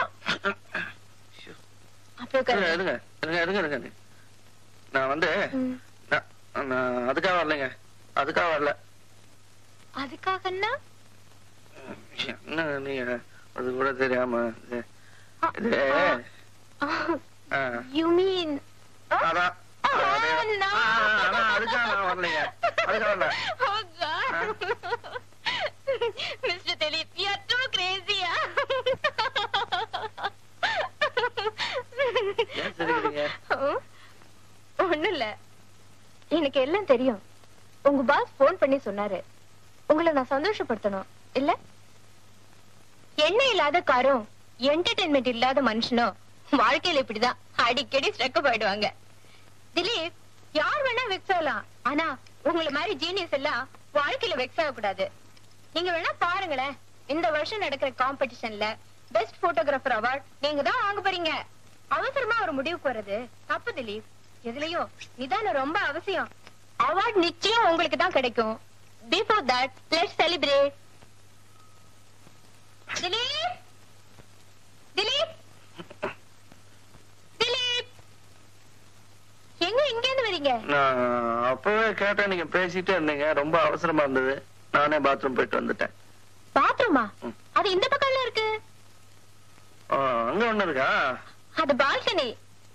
அப்படி இருங்க உட்காருங்க இருங்க இருங்க இருங்க இருங்க இருங்க. நான் வந்து ம். நான் நான் அதுக்காக வரலைங்க அதுக்காக வரல அதுக்காகன்னா என்ன நீங்க அது கூட தெரியாம இது இது, ஆ, யூ மீன் அதான் அதே- no. ஆ, அதான் அதுக்காக நான் வரலைங்க அதுக்காக வரல Oh God. Mr. Dilip, you're too crazy. huh? எனக்கு எல்லாம் தெரியும் உங்க பாஸ் போன் பண்ணி சொன்னாரு உங்களை நான் சந்தோஷப்படுத்தணும் இல்ல எண்ணெய் இல்லாத காரும் என்டர்டைன்மெண்ட் இல்லாத மனுஷனும் வாழ்க்கையில இப்படிதான் அடிக்கடி ஸ்ட்ரக்கப் ஆயிடுவாங்க திலீப் யார் வேணா வெக்ஸ் ஆகலாம் ஆனா உங்களை மாதிரி ஜீனியஸ் எல்லாம் வாழ்க்கையில வெக்ஸ் ஆகக்கூடாது நீங்க வேணா பாருங்களேன் இந்த வருஷம் நடக்கிற காம்படிஷன்ல பெஸ்ட் போட்டோகிராஃபர் அவார்ட் நீங்க தான் வாங்க போறீங்க அவசரமா ஒரு முடிவுக்கு வர்றது தப்பு திலீப் எதுலயும் நிதானம் ரொம்ப அவசியம் அவார்ட் நிச்சயம் உங்களுக்கு தான் கிடைக்கும் before that let's celebrate Dilip Dilip Dilip எங்க இங்க இருந்து வரீங்க நான் அப்பவே கேட்டேன் நீங்க பேசிட்டே இருந்தீங்க ரொம்ப அவசரமா இருந்தது நானே பாத்ரூம் போயிட்டு வந்துட்டேன் பாத்ரூமா அது இந்த பக்கம்ல இருக்கு ஆ, அங்க ஒண்ணு இருக்கா அது பால்கனி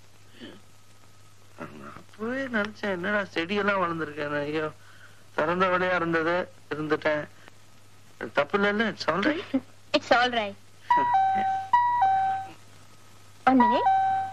அப்பவே நினைச்சேன் என்னடா செடியெல்லாம் வளர்ந்துருக்கேன் ஐயோ திறந்த வழியா இருந்தது இருந்துட்டேன் தப்பு இல்ல it's alright it's all right one minute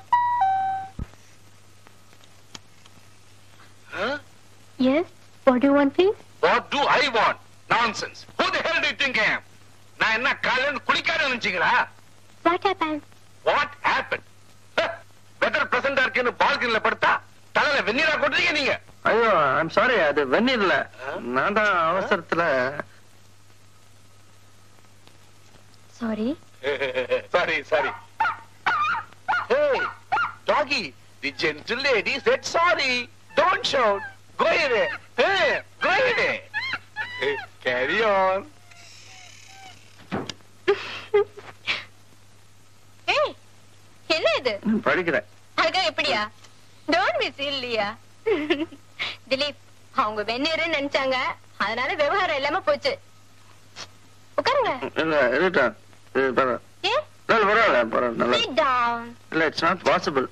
yes what you want please What do I want? Nonsense. Who the hell do you think I am? நான் என்ன காலையில குளிக்காத நினைச்சீங்களா what happen what happen weather பிரசண்டா இருக்குன்னு பால்கனில படுத்தா தலையில வெந்நீரா கொட்டுறீங்க நீங்க ஐயோ ஐம் சாரி அது வெந்நீர்ல நான் தான் அவசரத்துல sorry sorry sorry Hey, doggy, the gentle lady said sorry. Don't shout. Go away. Hey, go away. Hey, carry on. ஏய் என்ன இது படிக்கிறேன் அழகா எப்படியா டோன்ட் மிஸ் இல்லையா திலீப் அவங்க வெந்நீர்னு நினைச்சாங்க அதனால விவகாரம் இல்லாம போச்சு உட்காருங்க இல்ல இருக்கட்டும் இது பரவாயில்ல ஏ இல்ல, பரவாயில்ல பரவாயில்ல நல்லா sit down இல்ல இட்ஸ் நாட் பாசிபிள்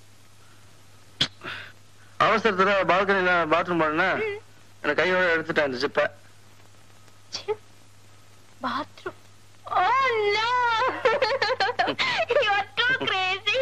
அவசரத்துல பால்கனில பாத்ரூம் பண்ண எனக்கு கையோட எடுத்துட்டேன் இந்த ஜிப்பை bathroom oh no you are too crazy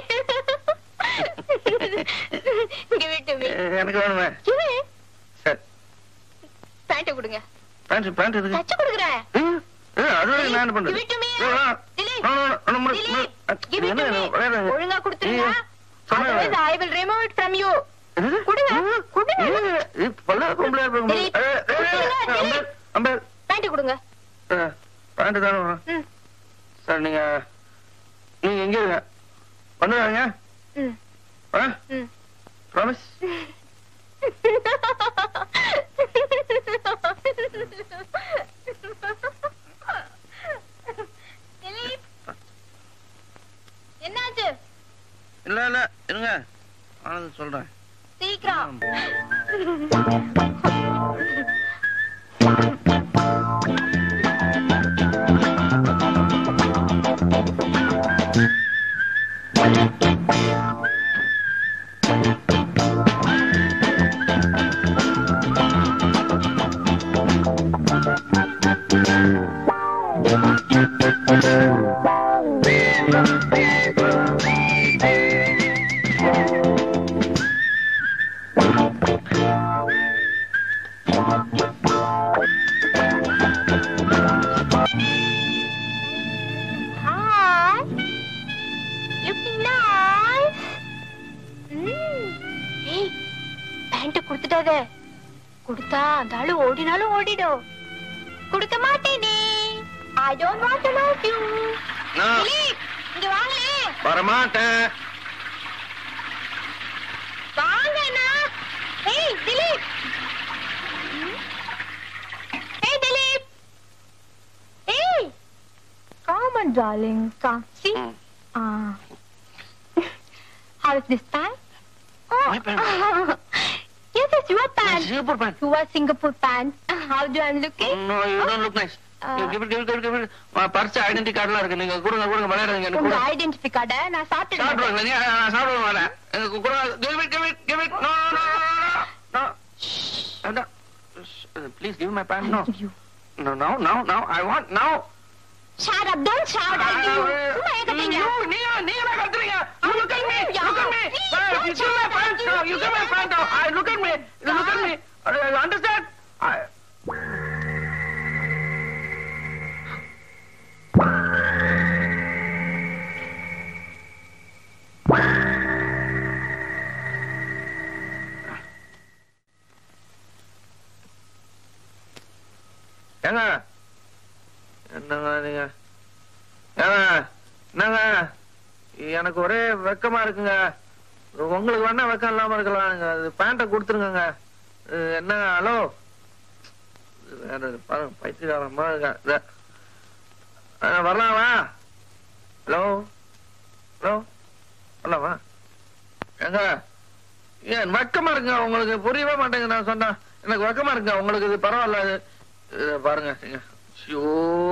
give it to me எனக்கு வேணுமே give it சரி பேண்ட் கொடுங்க பேண்ட் பேண்ட் இருக்கு தச்சு கொடுக்குறேன் ஏ, அது வரைக்கும் நான் என்ன பண்றது Give it to me. ஏ, வா. Dilip. No, no, no, no, no, no. give it என்ன, to me என்ன, வேற, வேற. ஒழுங்கா கொடுத்துருங்க ஏய், சொன்னேன். otherwise i will remove it from you என்னது? கொடுங்க கொடுங்க ஏ, ஏ, பல்ல பொம்பளையா இருப்பாங்க. Dilip. ஏ, ஏ, ஏ, கொடுங்க, அம்பேர், அம்பேர். பேண்ட் கொடுங்க ஏ, பேண்ட் தானே வரும். ம். சரி நீங்க நீங்க எங்க இருங்க வந்துடுறாங்க ம் ஆ ம் ப்ராமிஸ் திலீப் என்னாச்சு இல்ல இல்ல இருங்க ஆனந்த் சொல்றேன் சீக்கிரம் Hi. Looking nice. ம். ஏய், பேண்ட் கொடுத்துட்டாத கொடுத்தா அந்த ஆளு ஓடினாலும் ஓடிடும் கொடுக்க மாட்டேனே I don't want to love you நான் திலீப் இங்க வாங்களே வரமாட்டேன் வாங்கண்ணா ஏய் திலீப் ம். ஏய் திலீப் ஏய் come on darling come see ம். ah how is this pant oh My pant. yes it's your pant Singapore pant you are Singapore pant how do I looking No, you don't look nice. Ah. Give it, give it, give it, give it. ஆ, purse, identity card எல்லாம் இருக்கு. நீங்க கொடுங்க, கொடுங்க, விளையாடுங்க. எனக்கு உங்க கொடுங்க. ஐடென்டிட்டி கார்டை நான் சாப்பிட்டு சாப்பிடுவாங்களா? நீங்க, நான் சாப்பிட மாட்டேன். எனக்கு கொடுங்க. Give it, give it, give it. No, no, no, no, no. வேண்டாம். Please give me my pen. No. No, now, now, now. I want now. Shut up, don't shout, I'll give you. சும்மா ஏன் கத்துறீங்க? நீ- நீ- நீங்க தான் கத்துறீங்க. Look at me, look at me. you see my pants now. You see my pants now. I look at me. You look at me. Uh, you understand? I... ஏங்க என்னங்க நீங்க ஏங்க என்னங்க எனக்கு ஒரே வெக்கமா இருக்குங்க உங்களுக்கு வேணா வெக்கம் இல்லாம இருக்கலாம்ங்க அது பேண்ட்டை கொடுத்துருங்க என்ன ஹலோ வேற பாருங்க பைத்தியக்காரமா இருக்கா இத. ஆ, வரலாமா ஹலோ ஹலோ வரலாமா ஏங்க ஏன் வெக்கமா இருக்குங்க உங்களுக்கு புரியவே மாட்டேங்க நான் சொன்னா எனக்கு வெக்கமா இருக்குங்க உங்களுக்கு இது பரவாயில்ல இது இத பாருங்க நீங்க ஐயோ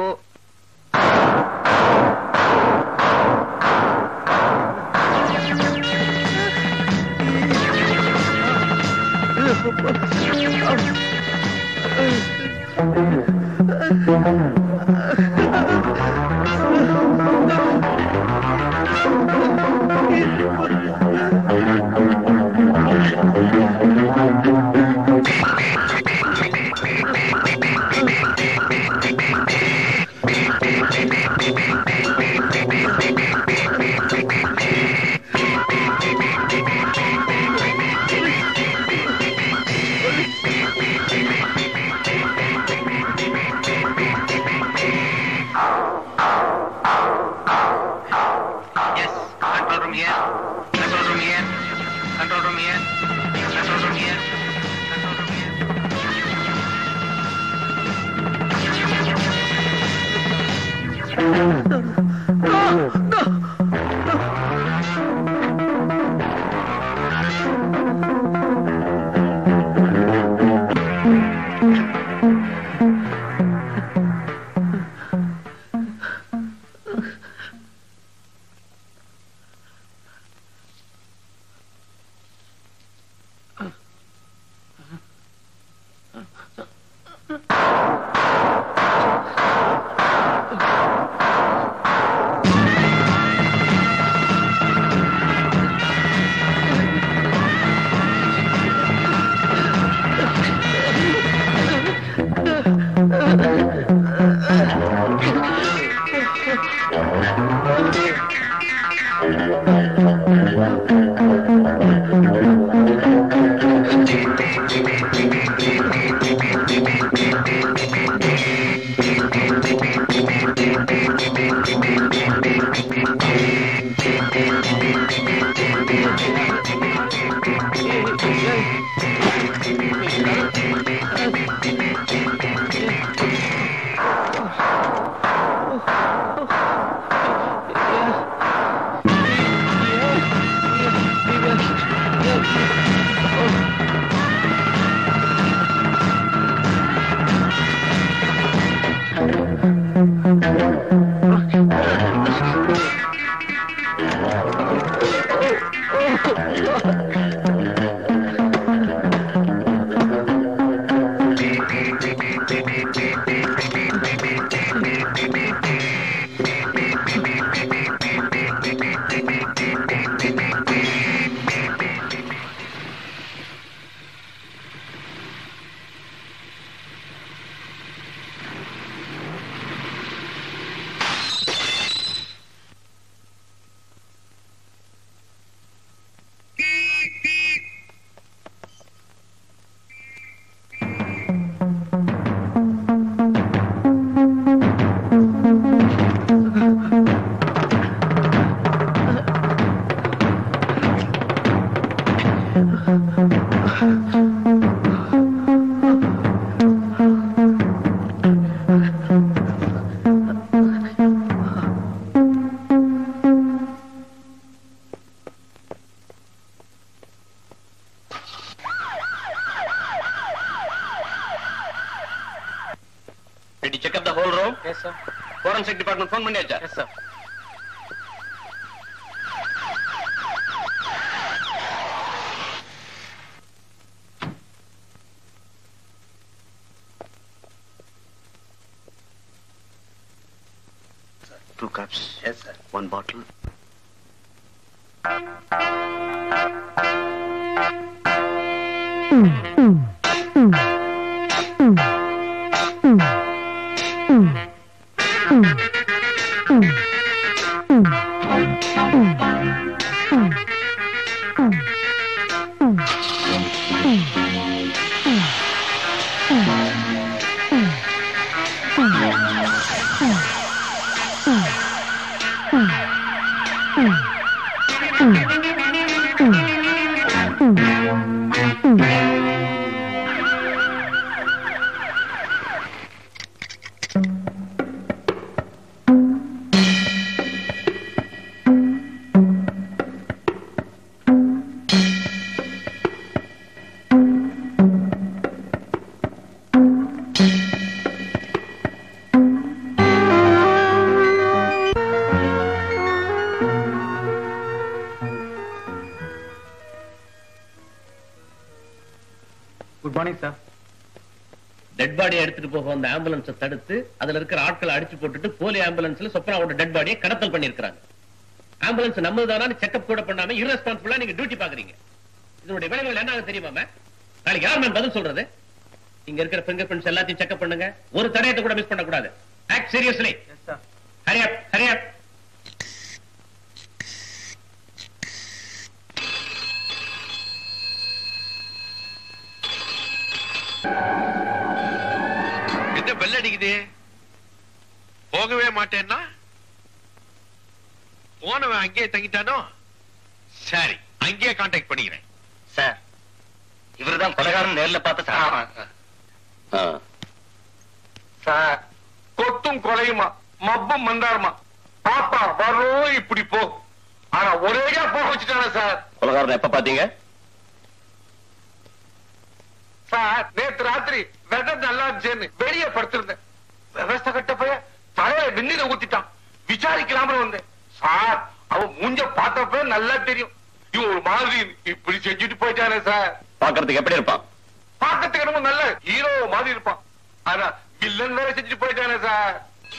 Yes, control room here. Control room here. Control room here. Control room here. Control room here. Did you check up the whole room? Yes, sir. Forensic department phone பண்ணியாச்சா? Yes, sir. Two cups. Yes, sir. One bottle. Yes, sir. Good morning sir dead பாடியை எடுத்துட்டு போக வந்த ஆம்புலன்ஸை தடுத்து அதுல இருக்கிற ஆட்களை அடிச்சு போட்டுட்டு போலி ஆம்புலன்ஸ்ல சொப்னாவோட டெட் பாடியை கடத்தல் பண்ணிருக்காங்க ஆம்புலன்ஸ் நம்மதானு செக்அப் கூட பண்ணாம irresponsible-ஆ நீங்க டியூட்டி பாக்குறீங்க இதனுடைய விளைவுகள் என்ன ஆகும் தெரியுமா ma'am? நாளைக்கு யார் மேம் பதில் சொல்றது இங்க இருக்கிற பிங்கர் பிரிண்ட்ஸ் எல்லாத்தையும் செக்அப் பண்ணுங்க ஒரு தடயத்தை கூட மிஸ் பண்ணக்கூடாது act seriously hurry up hurry up என்ன பெல் அடிக்குது போகவே மாட்டேன்னா போனவன் அங்கேயே தங்கிட்டானோ சரி அங்கேயே கான்டாக்ட் பண்ணிக்கிறேன் சார் இவர்தான் கொலைகாரன் நேர்ல பார்த்த சார் சார் கொத்தும் கொலையுமா மப்பும் மந்தாரமா பாப்பா வரும் இப்படி போ ஆனா ஒரேடியா போக வச்சுட்டானே சார் கொலைகாரன் எப்ப பாத்தீங்க சார் நேத்து ராத்திரி வெதர் நல்லா இருந்துச்சுன்னு வெளியே படுத்திருந்தேன் விவசாய கட்ட போய தலையில வெந்நீரை ஊத்திட்டான் விசாரிக்கலாம்னு வந்தேன் சார் அவன் மூஞ்ச பார்த்தப்ப நல்லா தெரியும் இவன் ஒரு மாதிரி இப்படி செஞ்சுட்டு போயிட்டானே சார் பாக்குறதுக்கு எப்படி இருப்பான் பார்க்கறதுக்கு என்னமோ நல்ல ஹீரோ மாதிரி இருப்பான் ஆனா வில்லன் வேற செஞ்சுட்டு போயிட்டானே சார்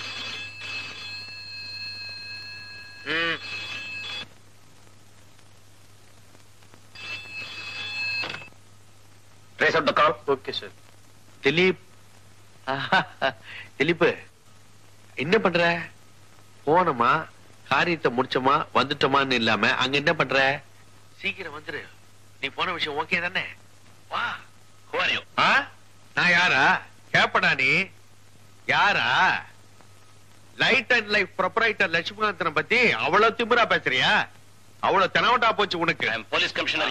ம். Trace out the call okay sir Dilip Dilip என்ன பண்ற போனோமா காரியத்தை முடிச்சோமா வந்துட்டோமான்னு இல்லாம அங்க என்ன பண்ற சீக்கிரம் வந்துரு நீ போன விஷயம் ஓகே தானே வா கோரியம் ஆ நான் யாரா கேப்படா நீ யாரா லைட் அண்ட் லைஃப் ப்ரொப்ரைட்டர் லட்சுமிகாந்தனை பத்தி அவ்வளவு திமிரா பேசுறியா அவ்வளவு தெனவட்டா போச்சு உனக்கு போலீஸ் கமிஷனர்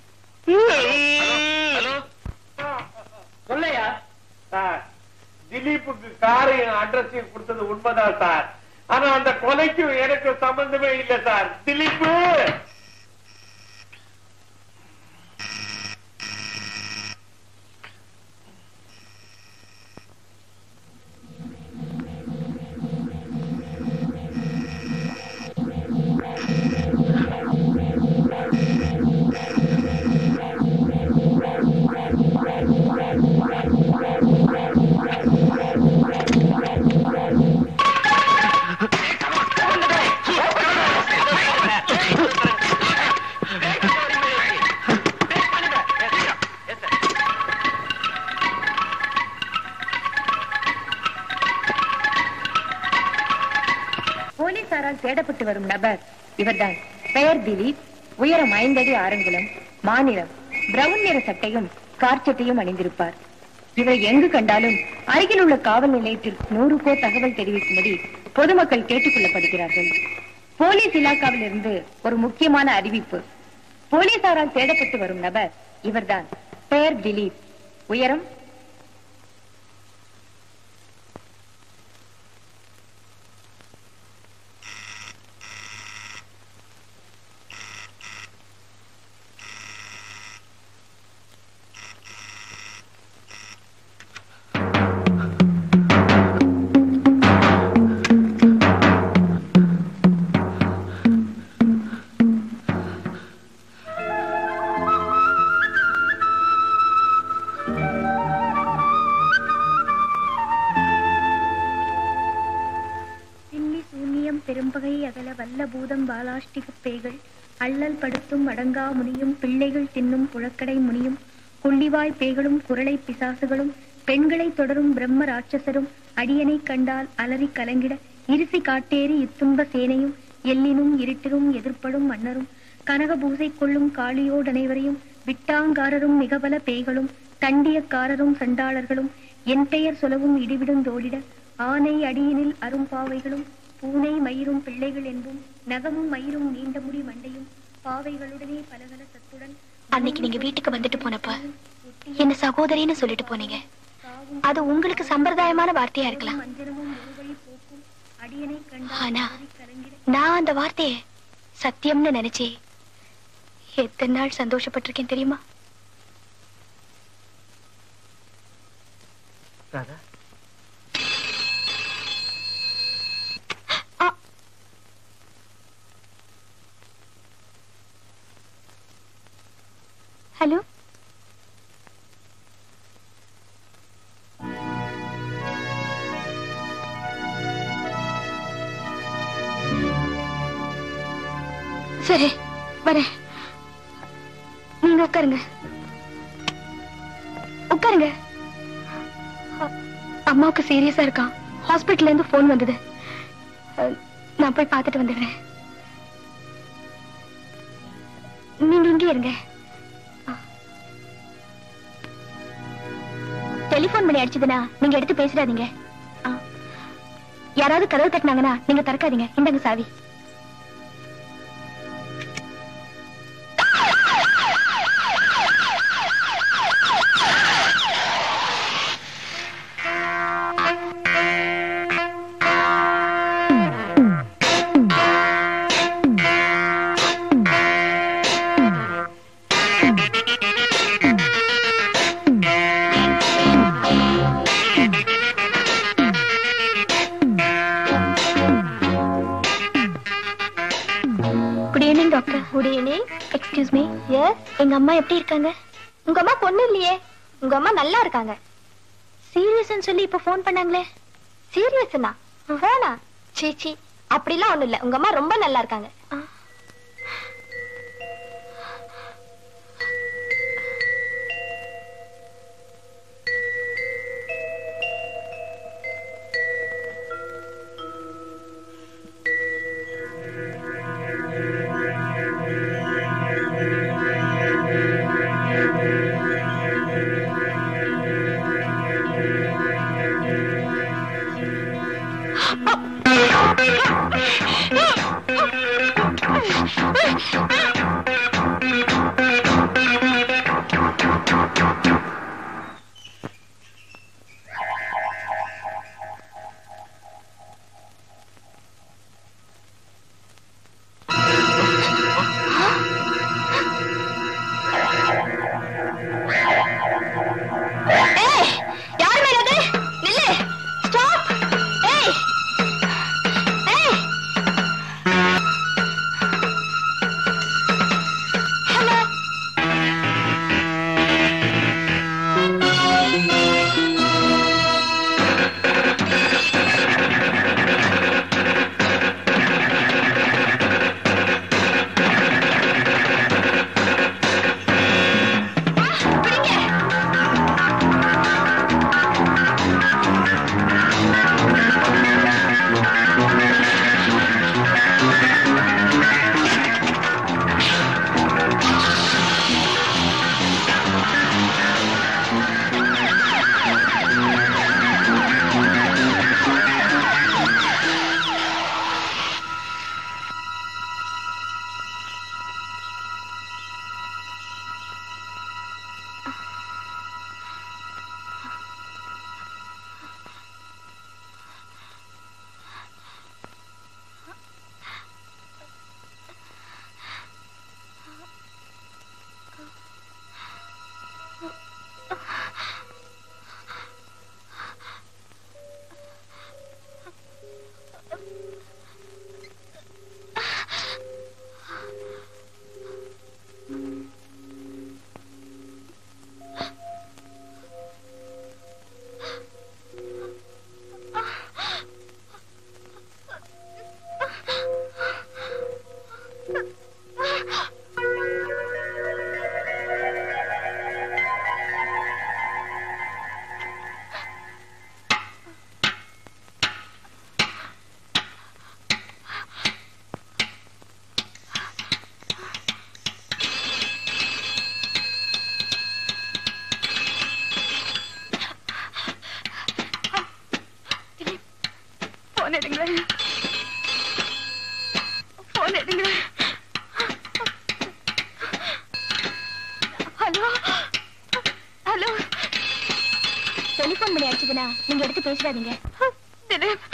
ஹலோ சொல்லையா சார் திலீப்புக்கு காரையும் அட்ரஸையும் கொடுத்தது உண்மைதான் சார் ஆனா அந்த கொலைக்கும் எனக்கு சம்பந்தமே இல்ல சார் திலீப்பு போலீசாரால் தேடப்பட்டு வரும் நபர் இவர்தான் பெயர் திலீப் உயரம் ஐந்தடி ஆரங்குளம் மாநிலம் பிரவுன் நிற சட்டையும் கார் சட்டையும் அணிந்திருப்பார் இவரை எங்கு கண்டாலும் அருகில் உள்ள காவல் நிலையத்திற்கு நூறு பேர் தகவல் தெரிவிக்கும்படி பொதுமக்கள் கேட்டுக் கொள்ளப்படுகிறார்கள் போலீஸ் இலாக்காவில் இருந்து ஒரு முக்கியமான அறிவிப்பு போலீசாரால் தேடப்பட்டு வரும் நபர் இவர்தான் பெயர் திலீப் உயரம் பின்னி சூன்யம் பெரும்பகை அகல வல்ல பூதம் பாலாஷ்டிகப் பேய்கள் அள்ளல் படுத்தும் அடங்கா முனியும் பிள்ளைகள் தின்னும் புழக்கடை முனியும் கொள்ளிவாய் பேய்களும் குரலை பிசாசுகளும் பெண்களை தொடரும் பிரம்ம ராட்சசரும் அடியனை கண்டால் அலறி கலங்கிட இருசி காட்டேறி இத்துன்ப சேனையும் எல்லினும் இருட்டிலும் எதிர்ப்படும் மன்னரும் கனக பூசை கொள்ளும் காளியோடனைவரையும் விட்டாங்காரரும் மிகபல பேய்களும் தண்டியக்காரரும் சண்டாளர்களும் என் பெயர் சொலவும் இடிவிடும் தோடிட ஆனை அடியினில் அரும்பாவைகளும் பூனை மயிரும் பிள்ளைகள் என்பும் நகமும் மயிரும் நீண்ட முடி மண்டையும் பாவைகளுடனே பலகல சத்துடன் அன்னைக்கு நீங்க வீட்டுக்கு வந்துட்டு போனப்ப என்ன சகோதரின்னு சொல்லிட்டு போனீங்க அது உங்களுக்கு சம்பிரதாயமான வார்த்தையா இருக்கலாம் அடியனை ஆனா நான் அந்த வார்த்தைய சத்தியம்னு நினைச்சு எத்தனை நாள் சந்தோஷப்பட்டிருக்கேன் தெரியுமா ராதா ஹலோ சரி வரேன் நீங்க உட்காருங்க உட்காருங்க அ- அம்மாவுக்கு சீரியஸா இருக்கான் ஹாஸ்பிட்டல்ல இருந்து போன் வந்தது அ, நான் போய் பார்த்துட்டு வந்துடுறேன் நீங்க இங்கே இருங்க டெலிபோன் பண்ணி அடிச்சதுன்னா நீங்க எடுத்து பேசிடாதீங்க ஆ. யாராவது கதவு தட்டினாங்கன்னா நீங்க திறக்காதீங்க இந்தாங்க சாவி good evening doctor good evening excuse me yes எங்க அம்மா எப்படி இருக்காங்க உங்க அம்மா பொண்ணு இல்லையே உங்க அம்மா நல்லா இருக்காங்க சீரியஸ்னு சொல்லி இப்ப ஃபோன் பண்ணாங்களே சீரியஸ்னா போனா சீ சீ அப்படிலாம் ஒண்ணும் இல்ல உங்க அம்மா ரொம்ப நல்லா இருக்காங்க ஏய் யார் மேல அது நில்லு ஸ்டாப் ஏய் ஏய் ஹலோ போன் எடுங்களேன் போன் எடுங்களேன் ஹலோ ஹலோ டெலிபோன் பண்ணி அடிச்சதுன்னா நீங்க எடுத்து பேசிடாதீங்க திலீப்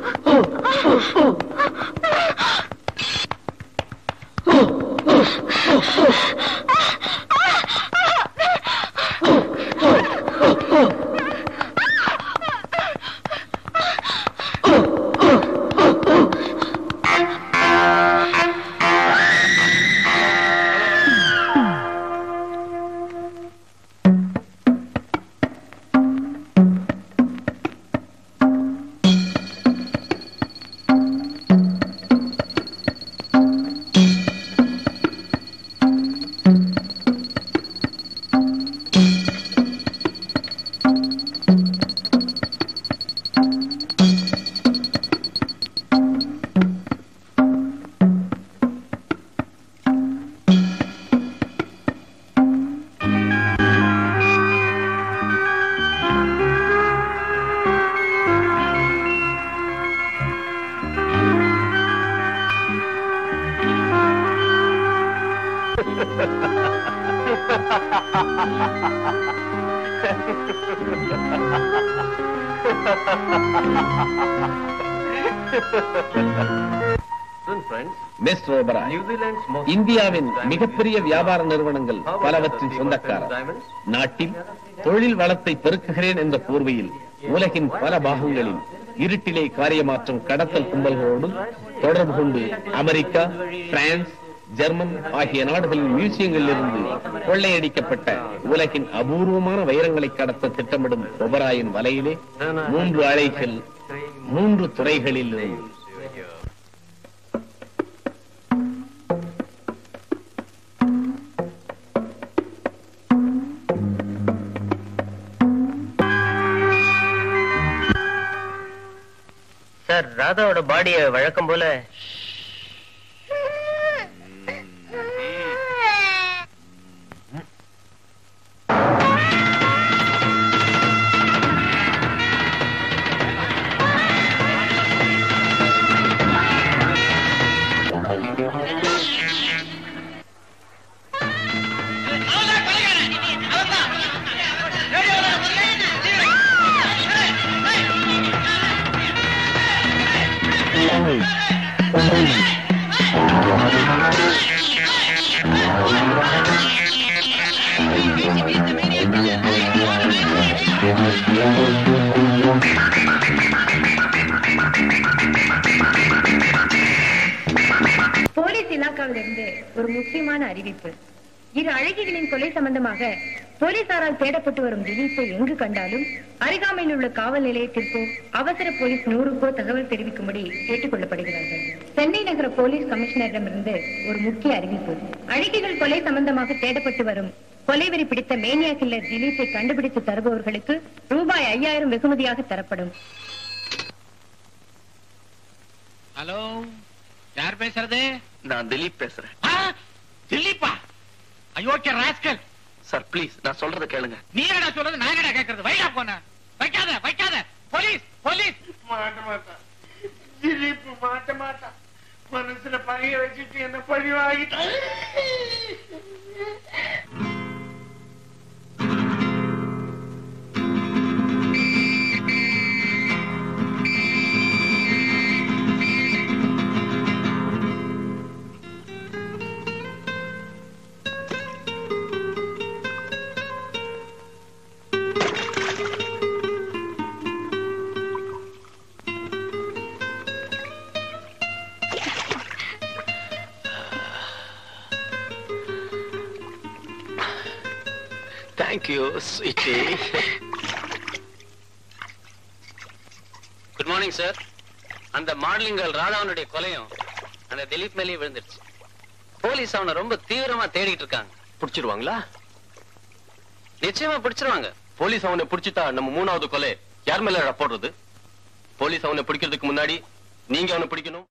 மிஸ் ஓபராய் இந்தியாவின் மிகப்பெரிய வியாபார நிறுவனங்கள் பலவற்றின் சொந்தக்காரர் நாட்டில் தொழில் வளத்தை பெருக்குகிறேன் என்ற போர்வையில் உலகின் பல பாகங்களில் இருட்டிலே காரியமாற்றும் கடத்தல் கும்பல்களோடு தொடர்பு கொண்டு அமெரிக்கா பிரான்ஸ் ஜெர்மன் ஆகிய நாடுகளின் மியூசியங்களில் இருந்து கொள்ளையடிக்கப்பட்ட உலகின் அபூர்வமான வைரங்களை கடத்த திட்டமிடும் ஒபராயின் வலையிலே மூன்று அலைகள் மூன்று துறைகளில் இருந்து சார் ராதாவோட பாடிய வழக்கம் போல போலீஸ் இலாக்காவிலிருந்து ஒரு முக்கியமான அறிவிப்பு இரு அழகிகளின் கொலை சம்பந்தமாக போலீசாரால் தேடப்பட்டு வரும் திலீப்பை எங்கு கண்டாலும் அருகாமையில் உள்ள காவல் நிலையத்திற்கோ அவசர போலீஸ் நூறுக்கோ தகவல் தெரிவிக்கும்படி கேட்டுக் கொள்ளப்படுகிறார்கள் சென்னை நகர போலீஸ் கமிஷனரிடமிருந்து ஒரு முக்கிய அறிவிப்பு அழகிகள் கொலை சம்பந்தமாக தேடப்பட்டு வரும் கொலைவெறி பிடித்த மேனியா கில்லர் திலீப்பை கண்டுபிடித்து தருபவர்களுக்கு ரூபாய் ஐயாயிரம் வெகுமதியாக தரப்படும் ஹலோ யார் பேசுறது நான் திலீப் பேசுறேன் திலீப்பா அயோக்கிய ராஸ்கல் சார் ப்ளீஸ் நான் சொல்றத கேளுங்க நீ என்னடா சொல்றது நான் என்னடா கேக்குறது வைடா போன வைக்காத வைக்காத போலீஸ் போலீஸ் மாட்ட மாட்டான் திலீப் மாட்ட மாட்டான் மனசுல பகைய வச்சுட்டு என்ன பழி வாங்கிட்டான் thank you sweetie good morning sir அந்த மாடலிங் கேர்ள் ராதாவனுடைய கொலையும் அந்த திலீப் மேலேயே விழுந்துருச்சு போலீஸ் அவனை ரொம்ப தீவிரமா தேடிட்டு இருக்காங்க பிடிச்சிருவாங்களா நிச்சயமா பிடிச்சிருவாங்க போலீஸ் அவனை பிடிச்சிட்டா நம்ம மூணாவது கொலை யார் மேல போடுறது போலீஸ் அவனை பிடிக்கிறதுக்கு முன்னாடி நீங்க அவனை பிடிக்கணும்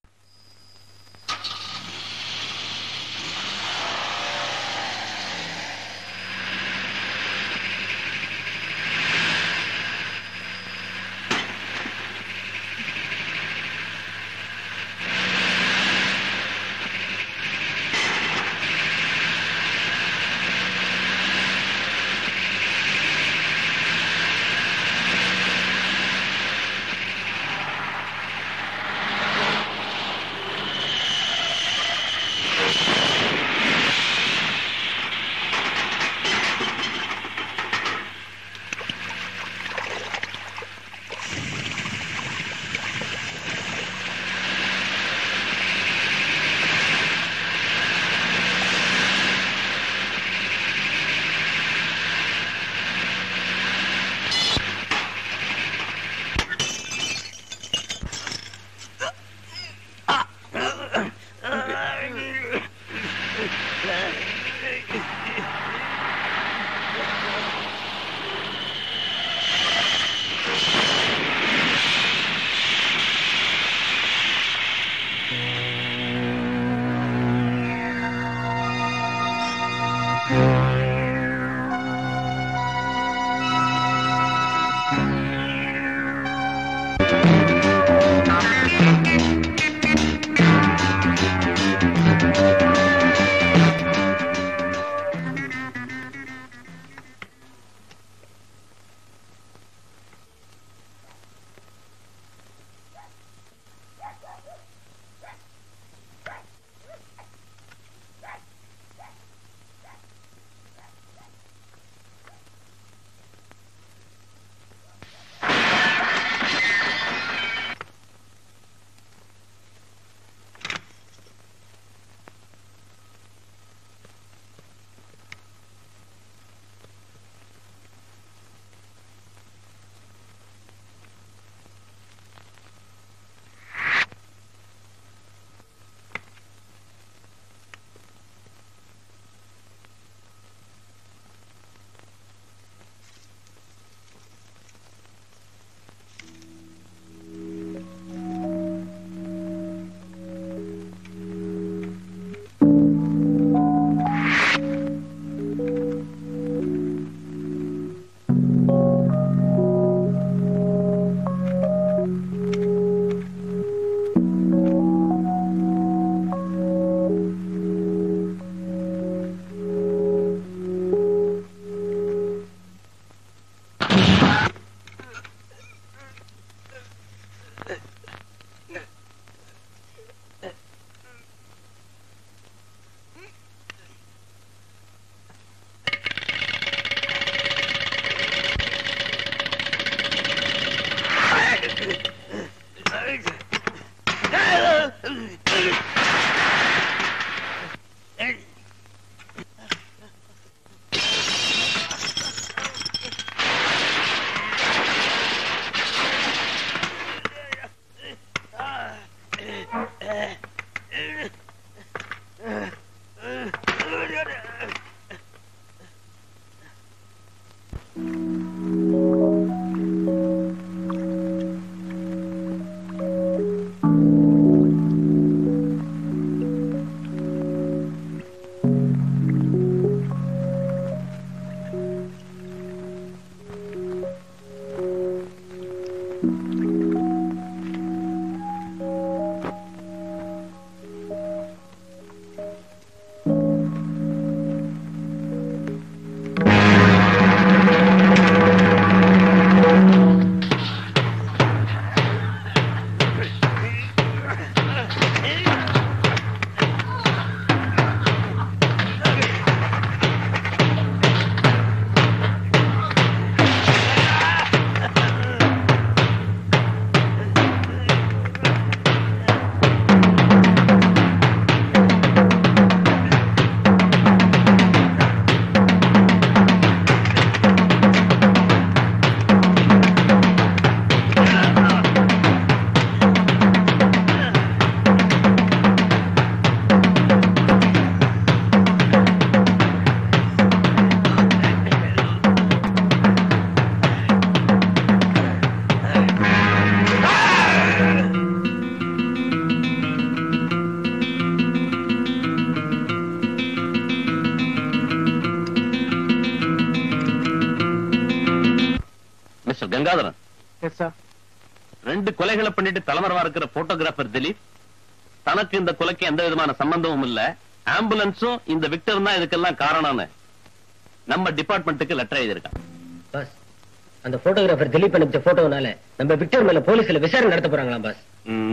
மிஸ்டர் கங்காதரன் எஸ் சார் ரெண்டு கொலைகளை பண்ணிட்டு தலைமறைவா இருக்கிற போட்டோகிராஃபர் திலீப் தனக்கு இந்த கொலைக்கு எந்த விதமான சம்பந்தமும் இல்ல ஆம்புலன்ஸும் இந்த விக்டர் தான் இதுக்கெல்லாம் காரணம்னு நம்ம டிபார்ட்மெண்ட்டுக்கு லெட்டர் எழுதியிருக்கான் பாஸ் அந்த போட்டோகிராஃபர் திலீப் அனுப்பிச்ச போட்டோனால நம்ம விக்டர் மேல போலீஸ்ல விசாரணை நடத்த போறாங்களாம் பாஸ்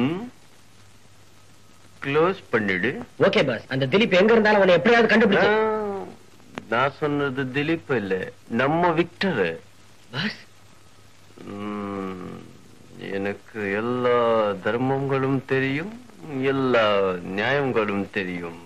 க்ளோஸ் பண்ணிடு ஓகே பாஸ் அந்த திலீப் எங்க இருந்தாலும் அவனை எப்படியாவது கண்டுபிடிச்சு நான் சொன்னது திலீப் இல்ல நம்ம விக்டர் பாஸ் எனக்கு எல்லா தர்மங்களும் தெரியும் எல்லா நியாயங்களும் தெரியும்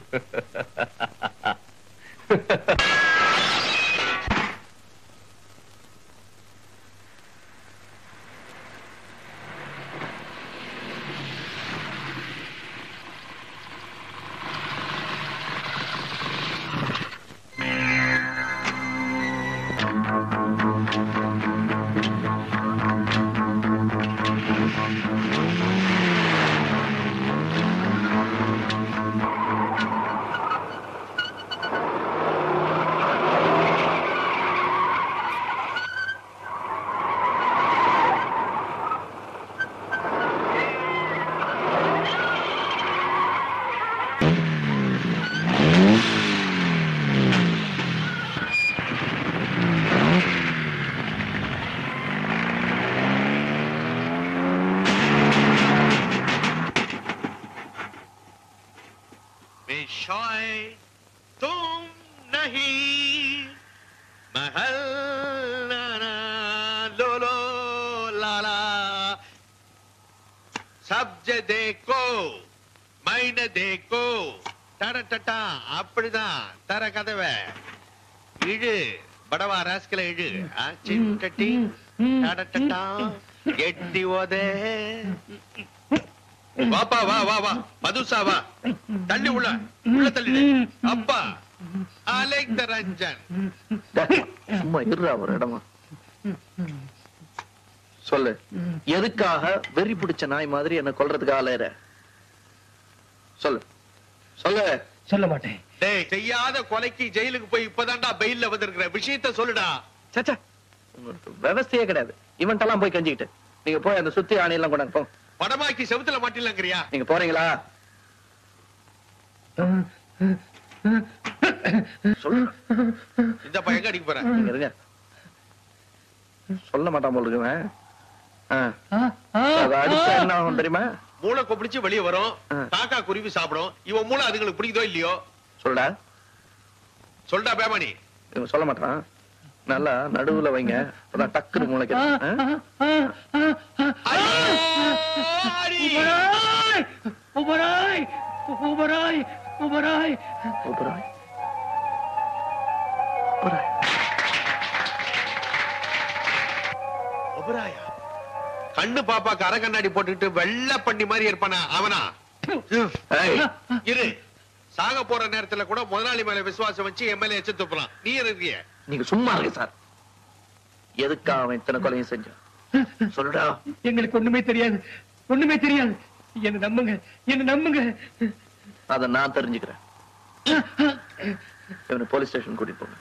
विषय तुम नहीं महल नाना लो लो लाला சப்ஜ தேக்கோ மைன தேக்கோ டட டட்டா அப்படிதான் தர கதவை இழு படவா ராஸ்கல இழு ஆ, சின்டட்டி டட டட்டா எட்டி ஓதே வாப்பா வா வா வா மதுசா வா தள்ளி உள்ள உள்ள தள்ளி அப்பா அலைக் ரஞ்சன் சும்மா இருறா ஒரு இடமா சொல்லு எதுக்காக வெறி பிடிச்ச நாய் மாதிரி என்ன கொல்றதுக்கு ஆளையற சொல்லு சொல்லு சொல்ல மாட்டேன் டேய் செய்யாத கொலைக்கு ஜெயிலுக்கு போய் இப்பதான்டா பெயில்ல வந்திருக்கிற விஷயத்த சொல்லுடா சச்சா உங்களுக்கு விவசாயே கிடையாது இவன்ட்டெல்லாம் போய் கஞ்சிக்கிட்டு நீங்க போய் அந்த சுத்தி ஆணையெல்லாம் கொண்டாந்து போங்க படமாக்கி செவுத்துல மாட்டிலங்கிறியா நீங்க போறீங்களா சொல்லு இந்த பையன் எங்க அடிக்க போற நீங்க இருங்க சொல்ல மாட்டான் போல இருக்குவன் அதை அடிச்சா என்ன ஆகும் தெரியுமா மூளை கொப்பிடிச்சு வெளியே வரும் காக்கா குருவி சாப்பிடும் இவன் மூளை அதுங்களுக்கு பிடிக்குதோ இல்லையோ சொல்டா சொல்டா பேமானி இவன் சொல்ல மாட்டான் நல்லா நடுவுல வைங்க அப்பதான் டக்குனு மூளைக்கு உபராய் உபராய் உபராய் உபராய் ஒபராயா கண்ணு பாப்பாக்கு அரை கண்ணாடி போட்டுக்கிட்டு வெள்ளை பண்ணி மாதிரி இருப்பானா அவனா ஏய், இரு சாக போற நேரத்துல கூட முதலாளி மேல விசுவாசம் வச்சு எம்எல்ஏ எச்சு துப்பலாம் நீ இருக்கிய நீங்க சும்மா இருங்க சார் எதுக்கா அவன் இத்தனை கொலையும் செஞ்சான் சொல்லுடா எங்களுக்கு ஒண்ணுமே தெரியாது ஒண்ணுமே தெரியாது என்ன நம்புங்க என்ன நம்புங்க அத நான் தெரிஞ்சுக்கிறேன் இவனை போலீஸ் ஸ்டேஷன் கூட்டிட்டு போங்க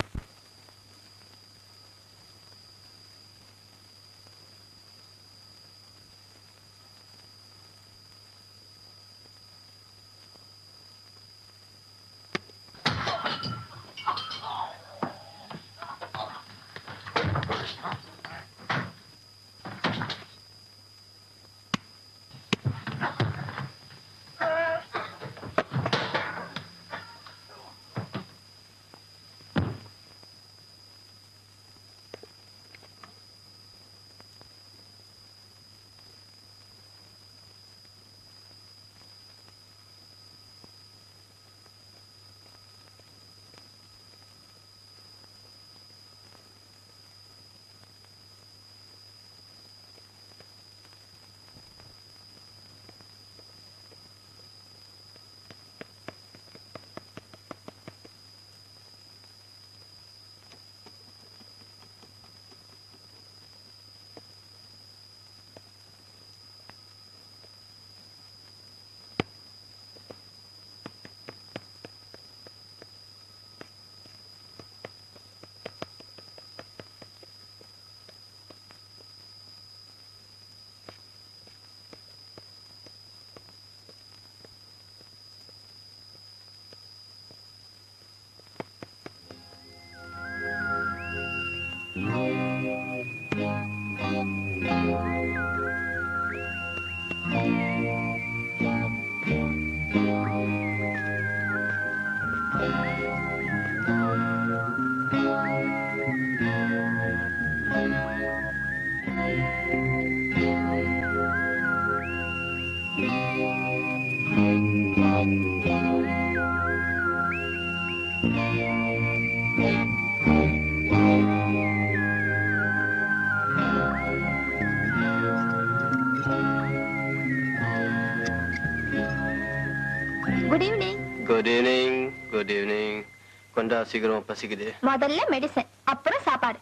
good evening good evening good evening கொஞ்சம் சீக்கிரம் பசிக்குது முதல்ல மெடிசன் அப்புறம் சாப்பாடு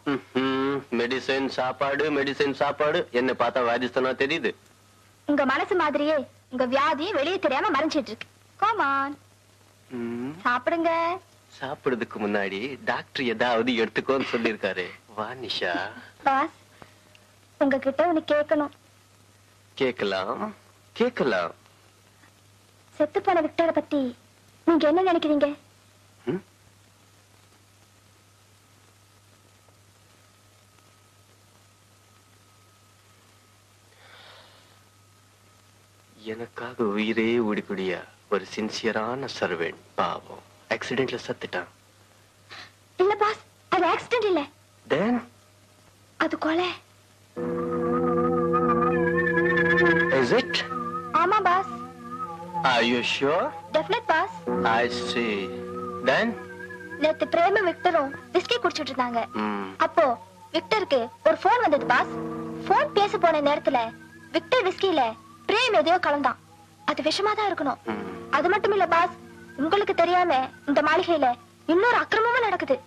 மெடிசன் சாப்பாடு மெடிசன் சாப்பாடு என்ன பார்த்தா வாரிஸ்தானா தெரியுது உங்க மனசு மாதிரியே உங்க வியாதி வெளியே தெரியாம மறைஞ்சிட்டு இருக்கு கோமான் ம், சாப்பிடுங்க சாப்பிடுறதுக்கு முன்னாடி டாக்டர் ஏதாவது எடுத்துக்கோன்னு சொல்லியிருக்காரு வா நிஷா பாஸ் உங்ககிட்ட ஒண்ணு கேட்கணும் கேட்கலாம் கேட்கலாம் செத்து போன விக்டரை பத்தி நீங்க என்ன நினைக்கிறீங்க எனக்காக உயிரே ஓடிக்கூடிய ஒரு சின்சியரான சர்வெண்ட் பாவம் ஆக்சிடென்ட்ல சத்துட்டான் இல்ல பாஸ் அது ஆக்சிடென்ட் இல்ல தென் அது கொலை இஸ் இட் ஆமா boss are you sure definite boss I see then நேத்து பிரேம விக்டரும் விஸ்கி குடிச்சிட்டு இருந்தாங்க அப்போ விக்டருக்கு ஒரு போன் வந்தது பாஸ் போன் பேச போன நேரத்துல விக்டர் விஸ்கில பிரேம் எதையோ கலந்தான் அது விஷமா தான் இருக்கணும் அது மட்டும் இல்ல பாஸ் உங்களுக்கு தெரியாம இந்த மாளிகையில இன்னொரு அக்கிரமமும் நடக்குது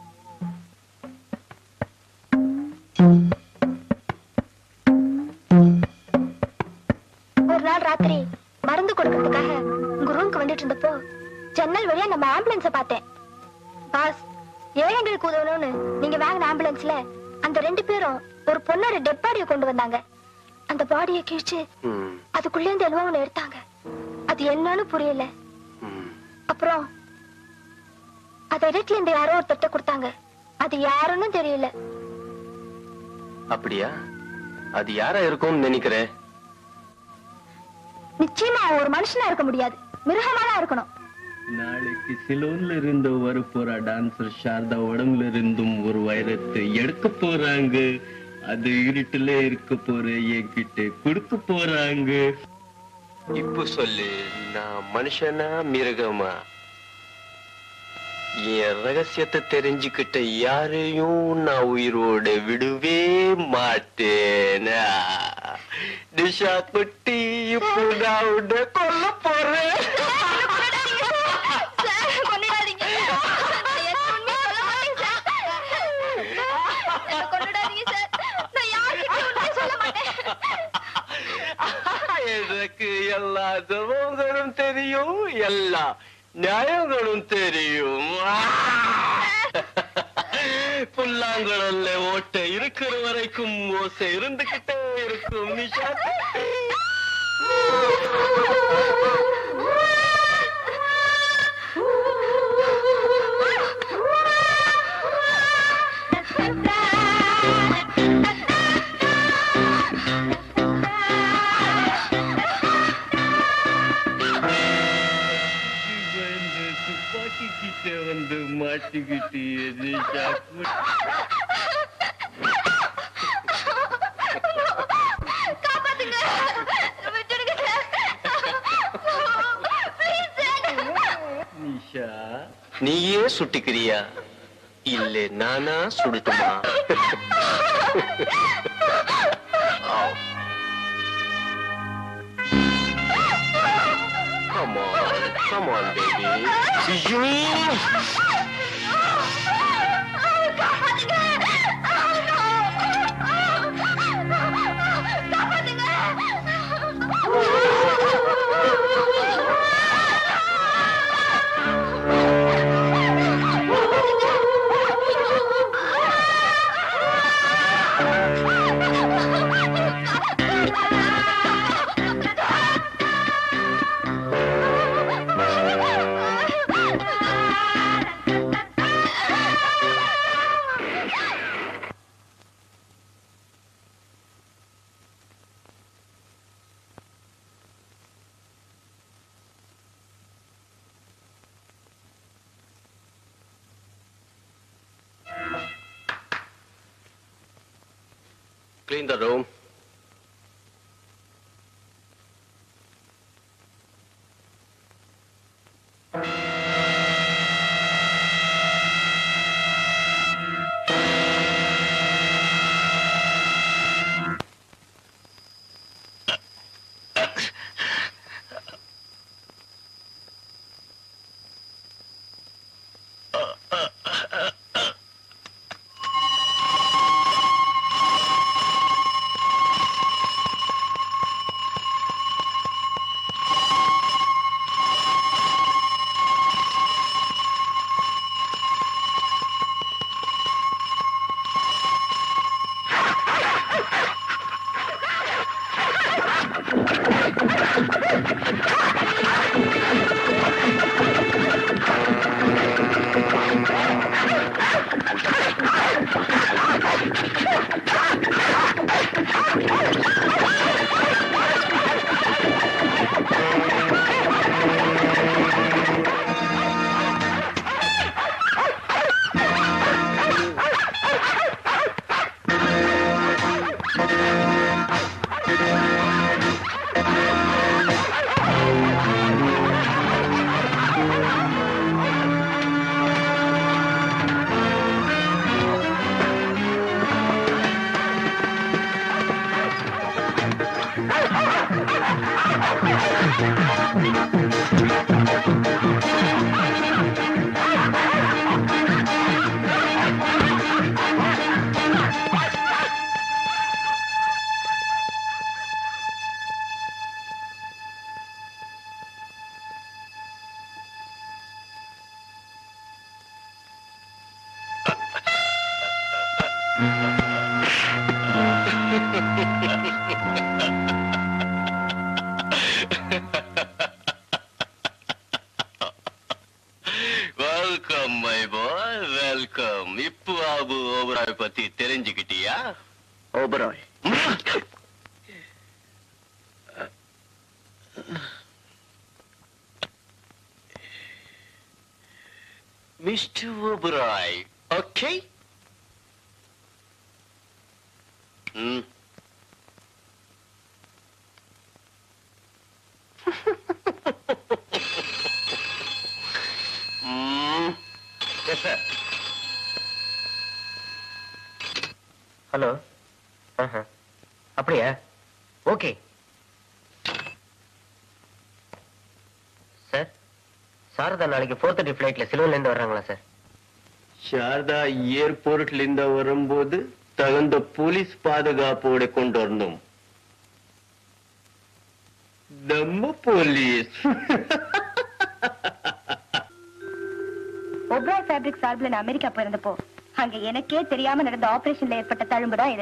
ஒரு நாள் ராத்திரி மருந்து கொடுக்கறதுக்காக உங்க ரூம்க்கு வந்துட்டு இருந்தப்போ ஜன்னல் வழியா நம்ம ஆம்புலன்ஸ பார்த்தேன் பாஸ் ஏழைங்களுக்கு உதவணும்னு நீங்க வாங்கின ஆம்புலன்ஸ்ல அந்த ரெண்டு பேரும் ஒரு பொண்ணோட டெட் பாடியை கொண்டு வந்தாங்க அந்த பாடியை கிழிச்சு அதுக்குள்ள இருந்து என்னவோ ஒண்ணு எடுத்தாங்க அது என்னன்னு புரியல அப்புறம் அதை இடத்துல இருந்து யாரோ ஒரு தட்டை கொடுத்தாங்க அது யாருன்னு தெரியல அப்படியா அது யாரா இருக்கும்னு நினைக்கிறேன் நிச்சயமா அவன் ஒரு மனுஷனா இருக்க முடியாது மிருகமா தான் இருக்கணும் நாளைக்கு சிலோன்ல இருந்து வர போற டான்சர் சாரதா உடம்புல இருந்தும் ஒரு வைரத்தை எடுக்க போறாங்க அது இருட்டுல இருக்க போற என்கிட்ட கொடுக்க போறாங்க இப்போ சொல்லு நான் மனுஷனா மிருகமா என் ரகசியத்தை தெரிஞ்சுக்கிட்ட யாரையும் நான் உயிரோட விடவே மாட்டேனா நிஷா குட்டி இப்போ நான் உன்னை கொல்ல போறேன் என்னை கொன்னுடாதீங்க சார் நான் யார்கிட்டயும் உண்மையை சொல்ல மாட்டேன் எனக்கு எல்லா தர்மங்களும் தெரியும் எல்லா நியாயங்களும் தெரியும் புல்லாங்குழல்ல ஓட்டை இருக்கிற வரைக்கும் ஓசை இருந்துகிட்டே இருக்கும் நிஷா துப்பாக்கி கிட்ட வந்து மாட்டிக்கிட்டு நிஷா காப்பாத்துங்க விட்டுடுங்க சார் ப்ளீஸ் சார் நிஷா நீயே சுட்டிக்கிறியா இல்ல நானா சுடுட்டுமா Come on, come on, baby. You. Clean the room. Welcome my boy welcome இப்போ அபு ஓபராய் பத்தி தெரிஞ்சுக்கிட்டியா Oberoi mister Oberoi okay hmm hmm yes sir hello அப்படியா ஓகே சார் சாரதா நாளைக்கு ஃபோர் தேர்ட்டி ஃபிளைட்ல சிலுவைல இருந்து வர்றாங்களா சார் ಶಾರದಾ ಏರ್ಪೋರ್ಟ್ಲಿಂದ வரும்போது தகுந்த போலீஸ் பாதுகாப்போட கொண்டு வரணும் நம்ம போலீஸ் ஒப்ராய் ஃபேப்ரிக் சார்பில் நான் அமெரிக்கா போயிருந்தப்போ அங்க எனக்கே தெரியாம நடந்த ஆபரேஷன்ல ஏற்பட்ட தழும்பு தான் இது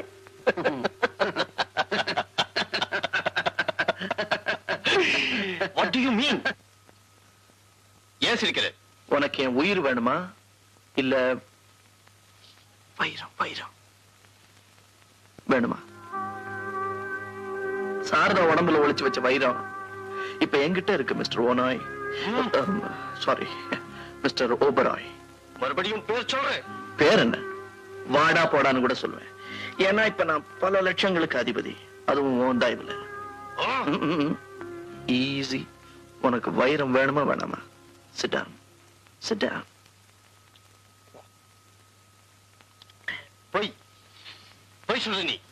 வாட் டு யூ மீன் ஏன் சிரிக்கிற உனக்கு என் உயிர் வேணுமா இல்ல வைரம் வைரம் வேணுமா சாரதா உடம்புல ஒளிச்சு வச்ச வைரம் இப்ப என்கிட்ட இருக்கு மிஸ்டர் ஓனாய் சாரி மிஸ்டர் ஓபராய் மறுபடியும் பேர் சொல்றேன் பேர் என்ன வாடா போடான்னு கூட சொல்லுவேன் ஏன்னா இப்ப நான் பல லட்சங்களுக்கு அதிபதி அதுவும் உன் தயவுல ஈஸி உனக்கு வைரம் வேணுமா வேணாமா சிட்டான் சிட்டான் போய் போய் சொல்ற நீ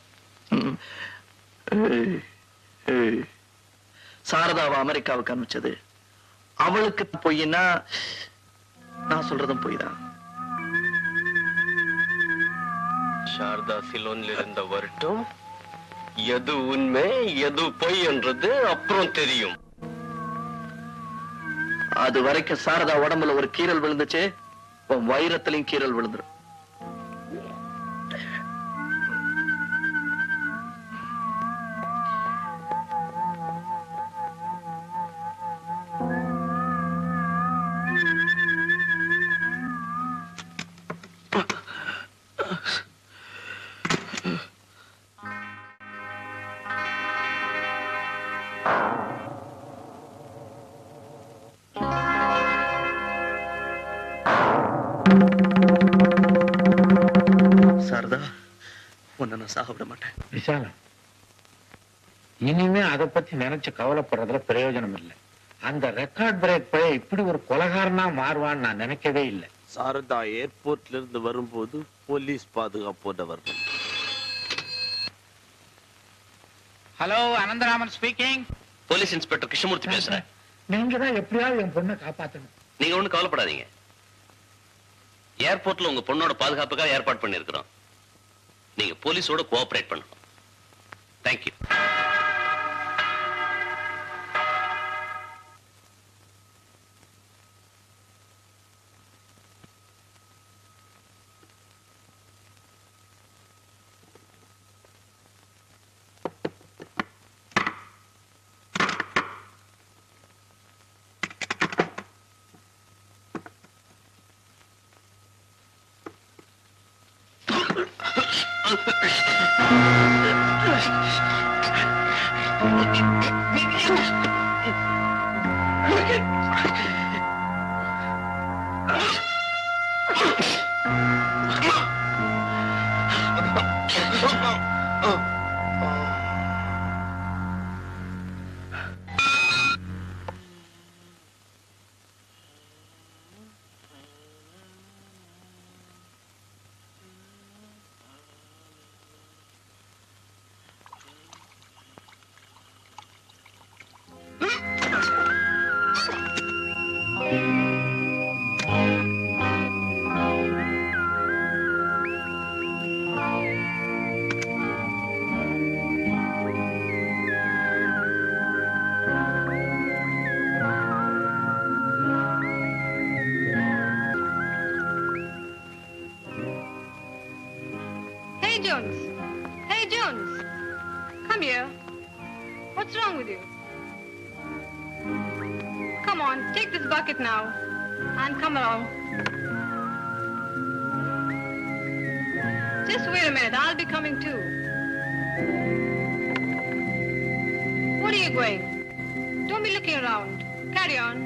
சாரதாவை அமெரிக்காவுக்கு அனுப்பிச்சது அவளுக்கு பொய்னா நான் சொல்றதும் பொய் தான் சாரதா சிலோன்ல இருந்த வரட்டும் எது உண்மை எது பொய் என்றது அப்புறம் தெரியும் அது வரைக்கும் சாரதா உடம்புல ஒரு கீறல் விழுந்துச்சு உன் வைரத்திலையும் கீறல் விழுந்துரும் சாரதா உன்னை நான் சாக விட மாட்டேன் விசாலம் இனிமே அதை பத்தி நினைச்சு கவலைப்படுறதுல பிரயோஜனம் இல்லை அந்த ரெக்கார்ட் பிரேக் பழைய இப்படி ஒரு கொலகாரனா மாறுவான்னு நான் நினைக்கவே இல்லை சாரதா ஏர்போர்ட்ல இருந்து வரும்போது போலீஸ் பாதுகாப்போட வரணும் hello Anantharaman speaking police inspector Krishnamurthy பேசுறேன் நீங்க தான் எப்படியாவது என் பொண்ணை காப்பாத்தணும் நீங்க ஒண்ணும் கவலைப்படாதீங்க ஏர்போர்ட்ல உங்க பொண்ணோட பாதுகாப்புக்காக ஏற்பாடு பண்ணிருக்கிறோம் நீங்க போலீஸோட கோஆபரேட் பண்ணணும் thank you Hey, Jones. Hey, Jones. Come here. What's wrong with you? Come on, take this bucket now and come along. Just wait a minute, I'll be coming too. What are you going? Don't be looking around. Carry on.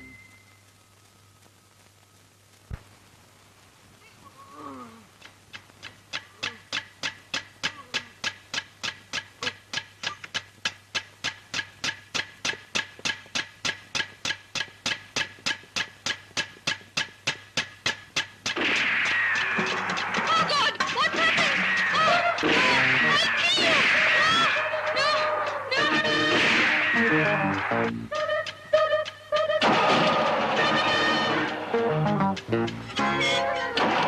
Oh God! What's happened? Oh! No! I'll kill you! No! No! No! No!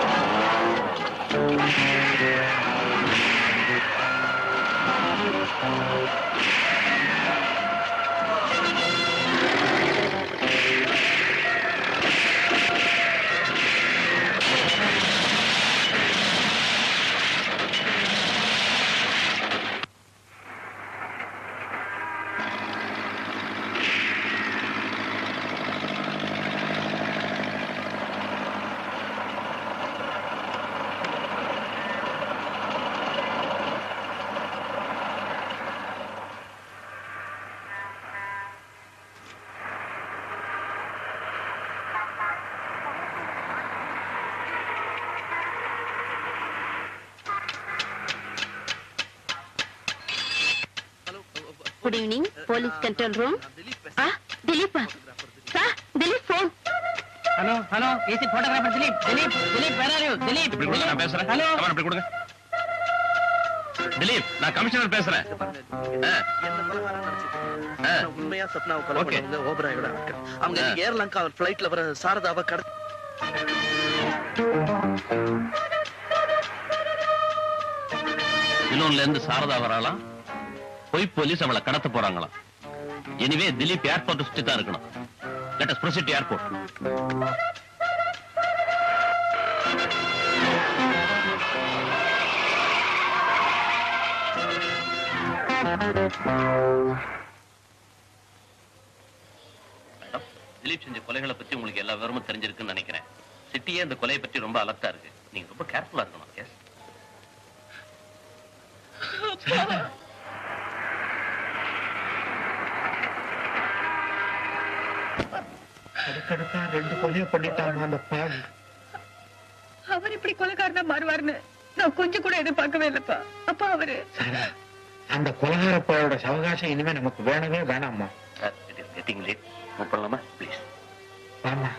Good evening police control room ஆ திலீப்பா sir Dilip phone hello hello AC photographer Dilip Dilip Dilip வேற you Dilip இப்படி கொடுங்க நான் பேசுறேன் hello come on இப்படி கொடுங்க திலீப் நான் கமிஷனர் பேசுறேன் ஆ. ஆ. உண்மையா சப்னாவை கொலை Okay. பண்ணவங்க ஓபராயோட ஆட்கள் அவங்க ஆ. ஏர்லங்கா பிளைட்ல வர சாரதாவை கடத்த சிலோன்ல இருந்து சாரதா வராளாம் போய் போலீஸ் அவளை கடத்த போறாங்களாம் எனிவே திலீப் ஏர்போர்ட் சுத்தி தான் இருக்கணும் let us proceed airport Dilip செஞ்ச கொலைகளை பத்தி உங்களுக்கு எல்லா விவரமும் தெரிஞ்சிருக்குன்னு நினைக்கிறேன் சிட்டியே இந்த கொலையை பற்றி ரொம்ப அலர்ட்டா இருக்கு நீங்க ரொம்ப கேர்ஃபுல்லா இருக்கணும் எஸ் அடுக்கடுக்கா ரெண்டு கொலையை பண்ணிட்டாங்க அந்த பாவி அவர் இப்படி கொலைக்காரனா மாறுவார்னு நான் கொஞ்சம் கூட எதிர்பார்க்கவே இல்லப்பா அப்பா அவரு சாரா அந்த கொலகார பாயோட சவகாசம் இனிமே நமக்கு வேணவே வேணாம்மா sir it is getting late move பண்ணலாமா ப்ளீஸ் வாமா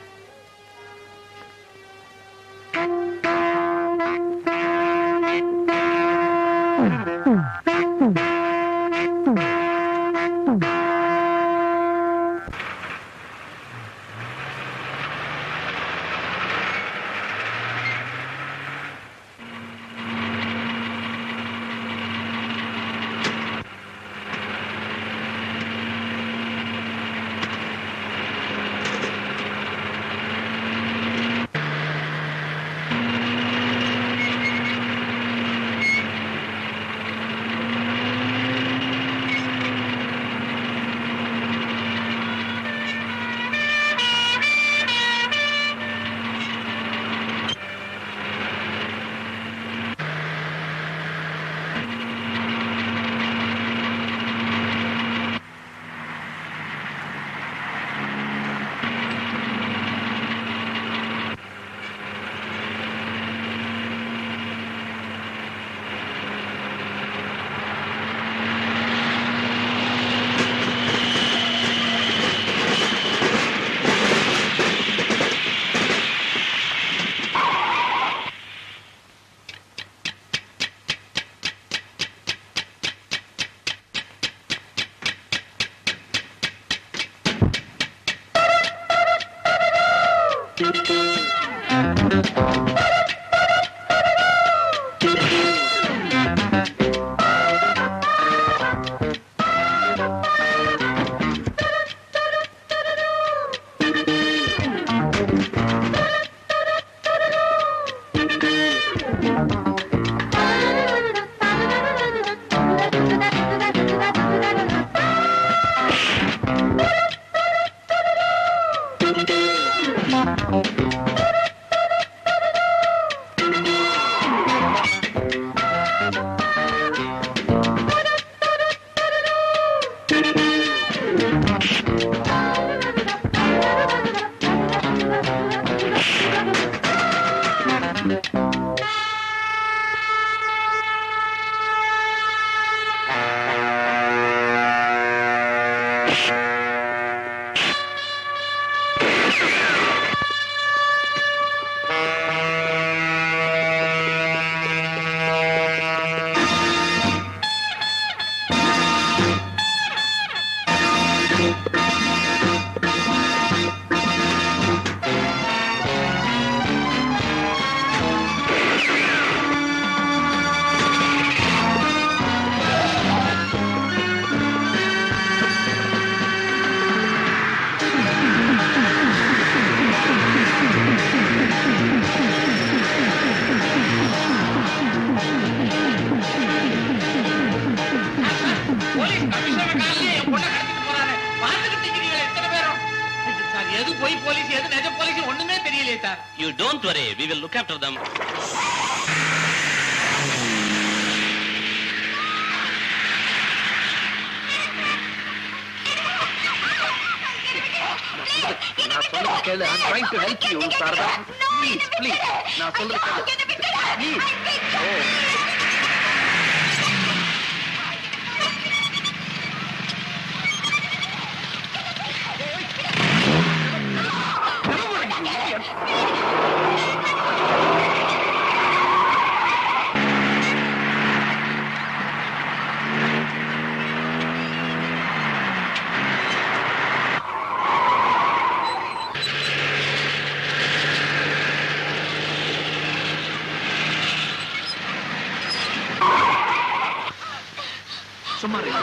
போலீஸ் கமிஷனர் காலையிலே என் பொண்ணை கடத்திட்டு போறாரு பார்த்துக்கிட்டு இருக்கிறீங்களே எத்தனை பேரும் ஐயோ, சார் எது போய் போலீஸ் எது நிஜ போலீஸ் ஒண்ணுமே தெரியலையே sir you don't worry we will look after them நான் சொல்றது கேளு I'm trying to help you Sharada please please நான் சொல்றது கேளு ப்ளீஸ் ஓ சும்மா இரு.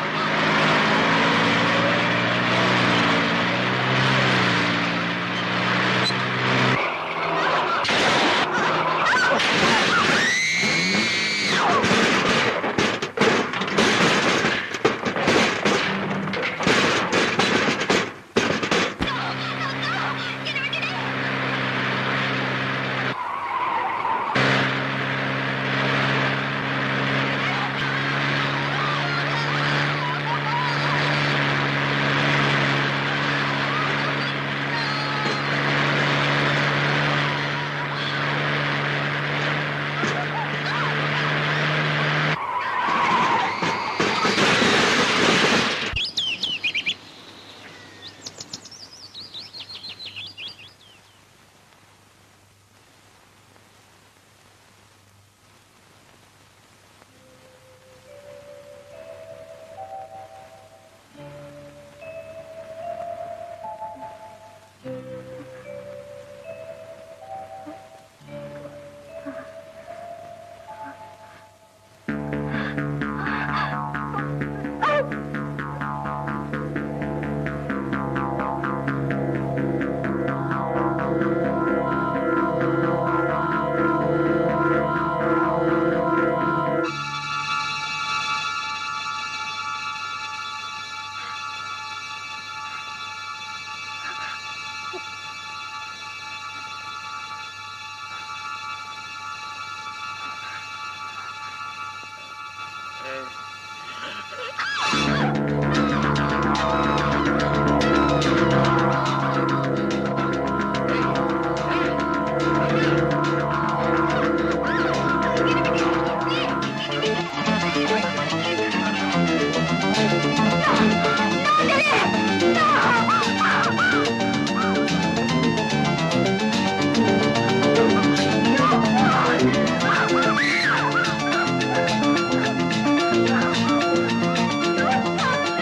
No!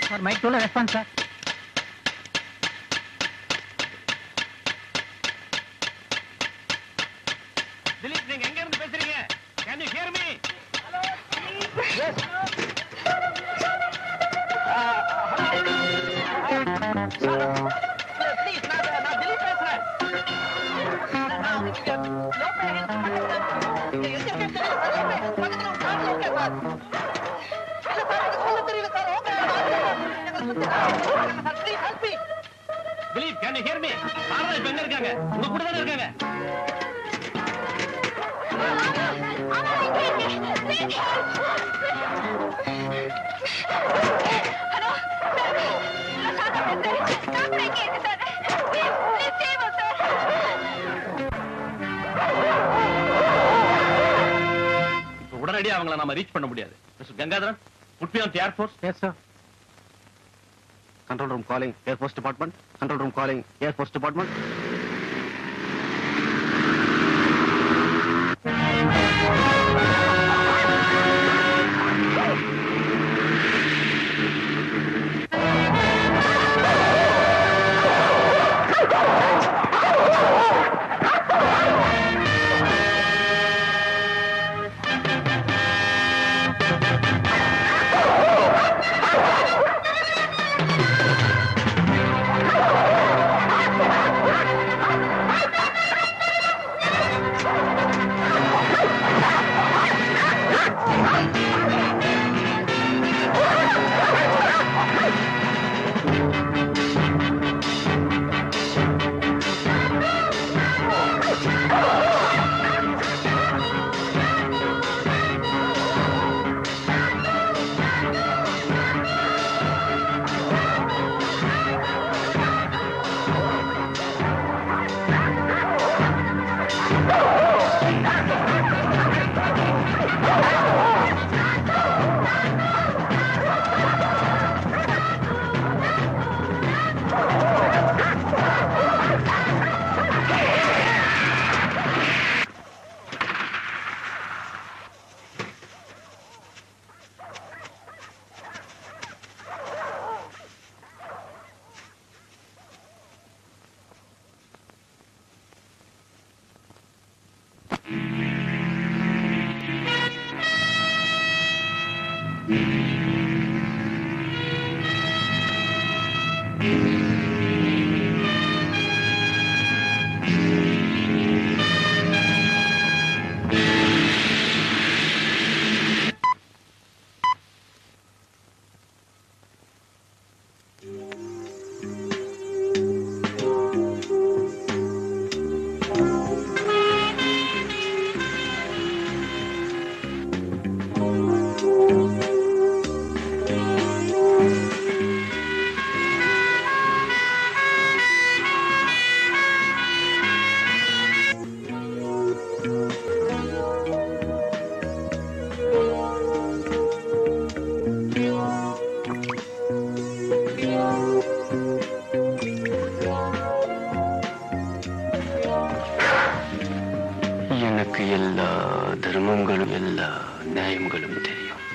சார் மைக் டூல ரெஸ்பான்ஸ் சார் திலீப் நீங்க எங்க இருந்து பேசுறீங்க can you hear me Dilip can you hear me Sharada இப்ப எங்க இருக்காங்க உங்க கூட தானே இருக்காங்க இப்ப உடனடியா அவங்கள நாம ரீச் பண்ண முடியாது mister Gangadharan put me on the air force yes sir control room calling air force department control room calling air force department எனக்கு எல்லா தர்மங்களும் எல்லா நியாயங்களும் தெரியும்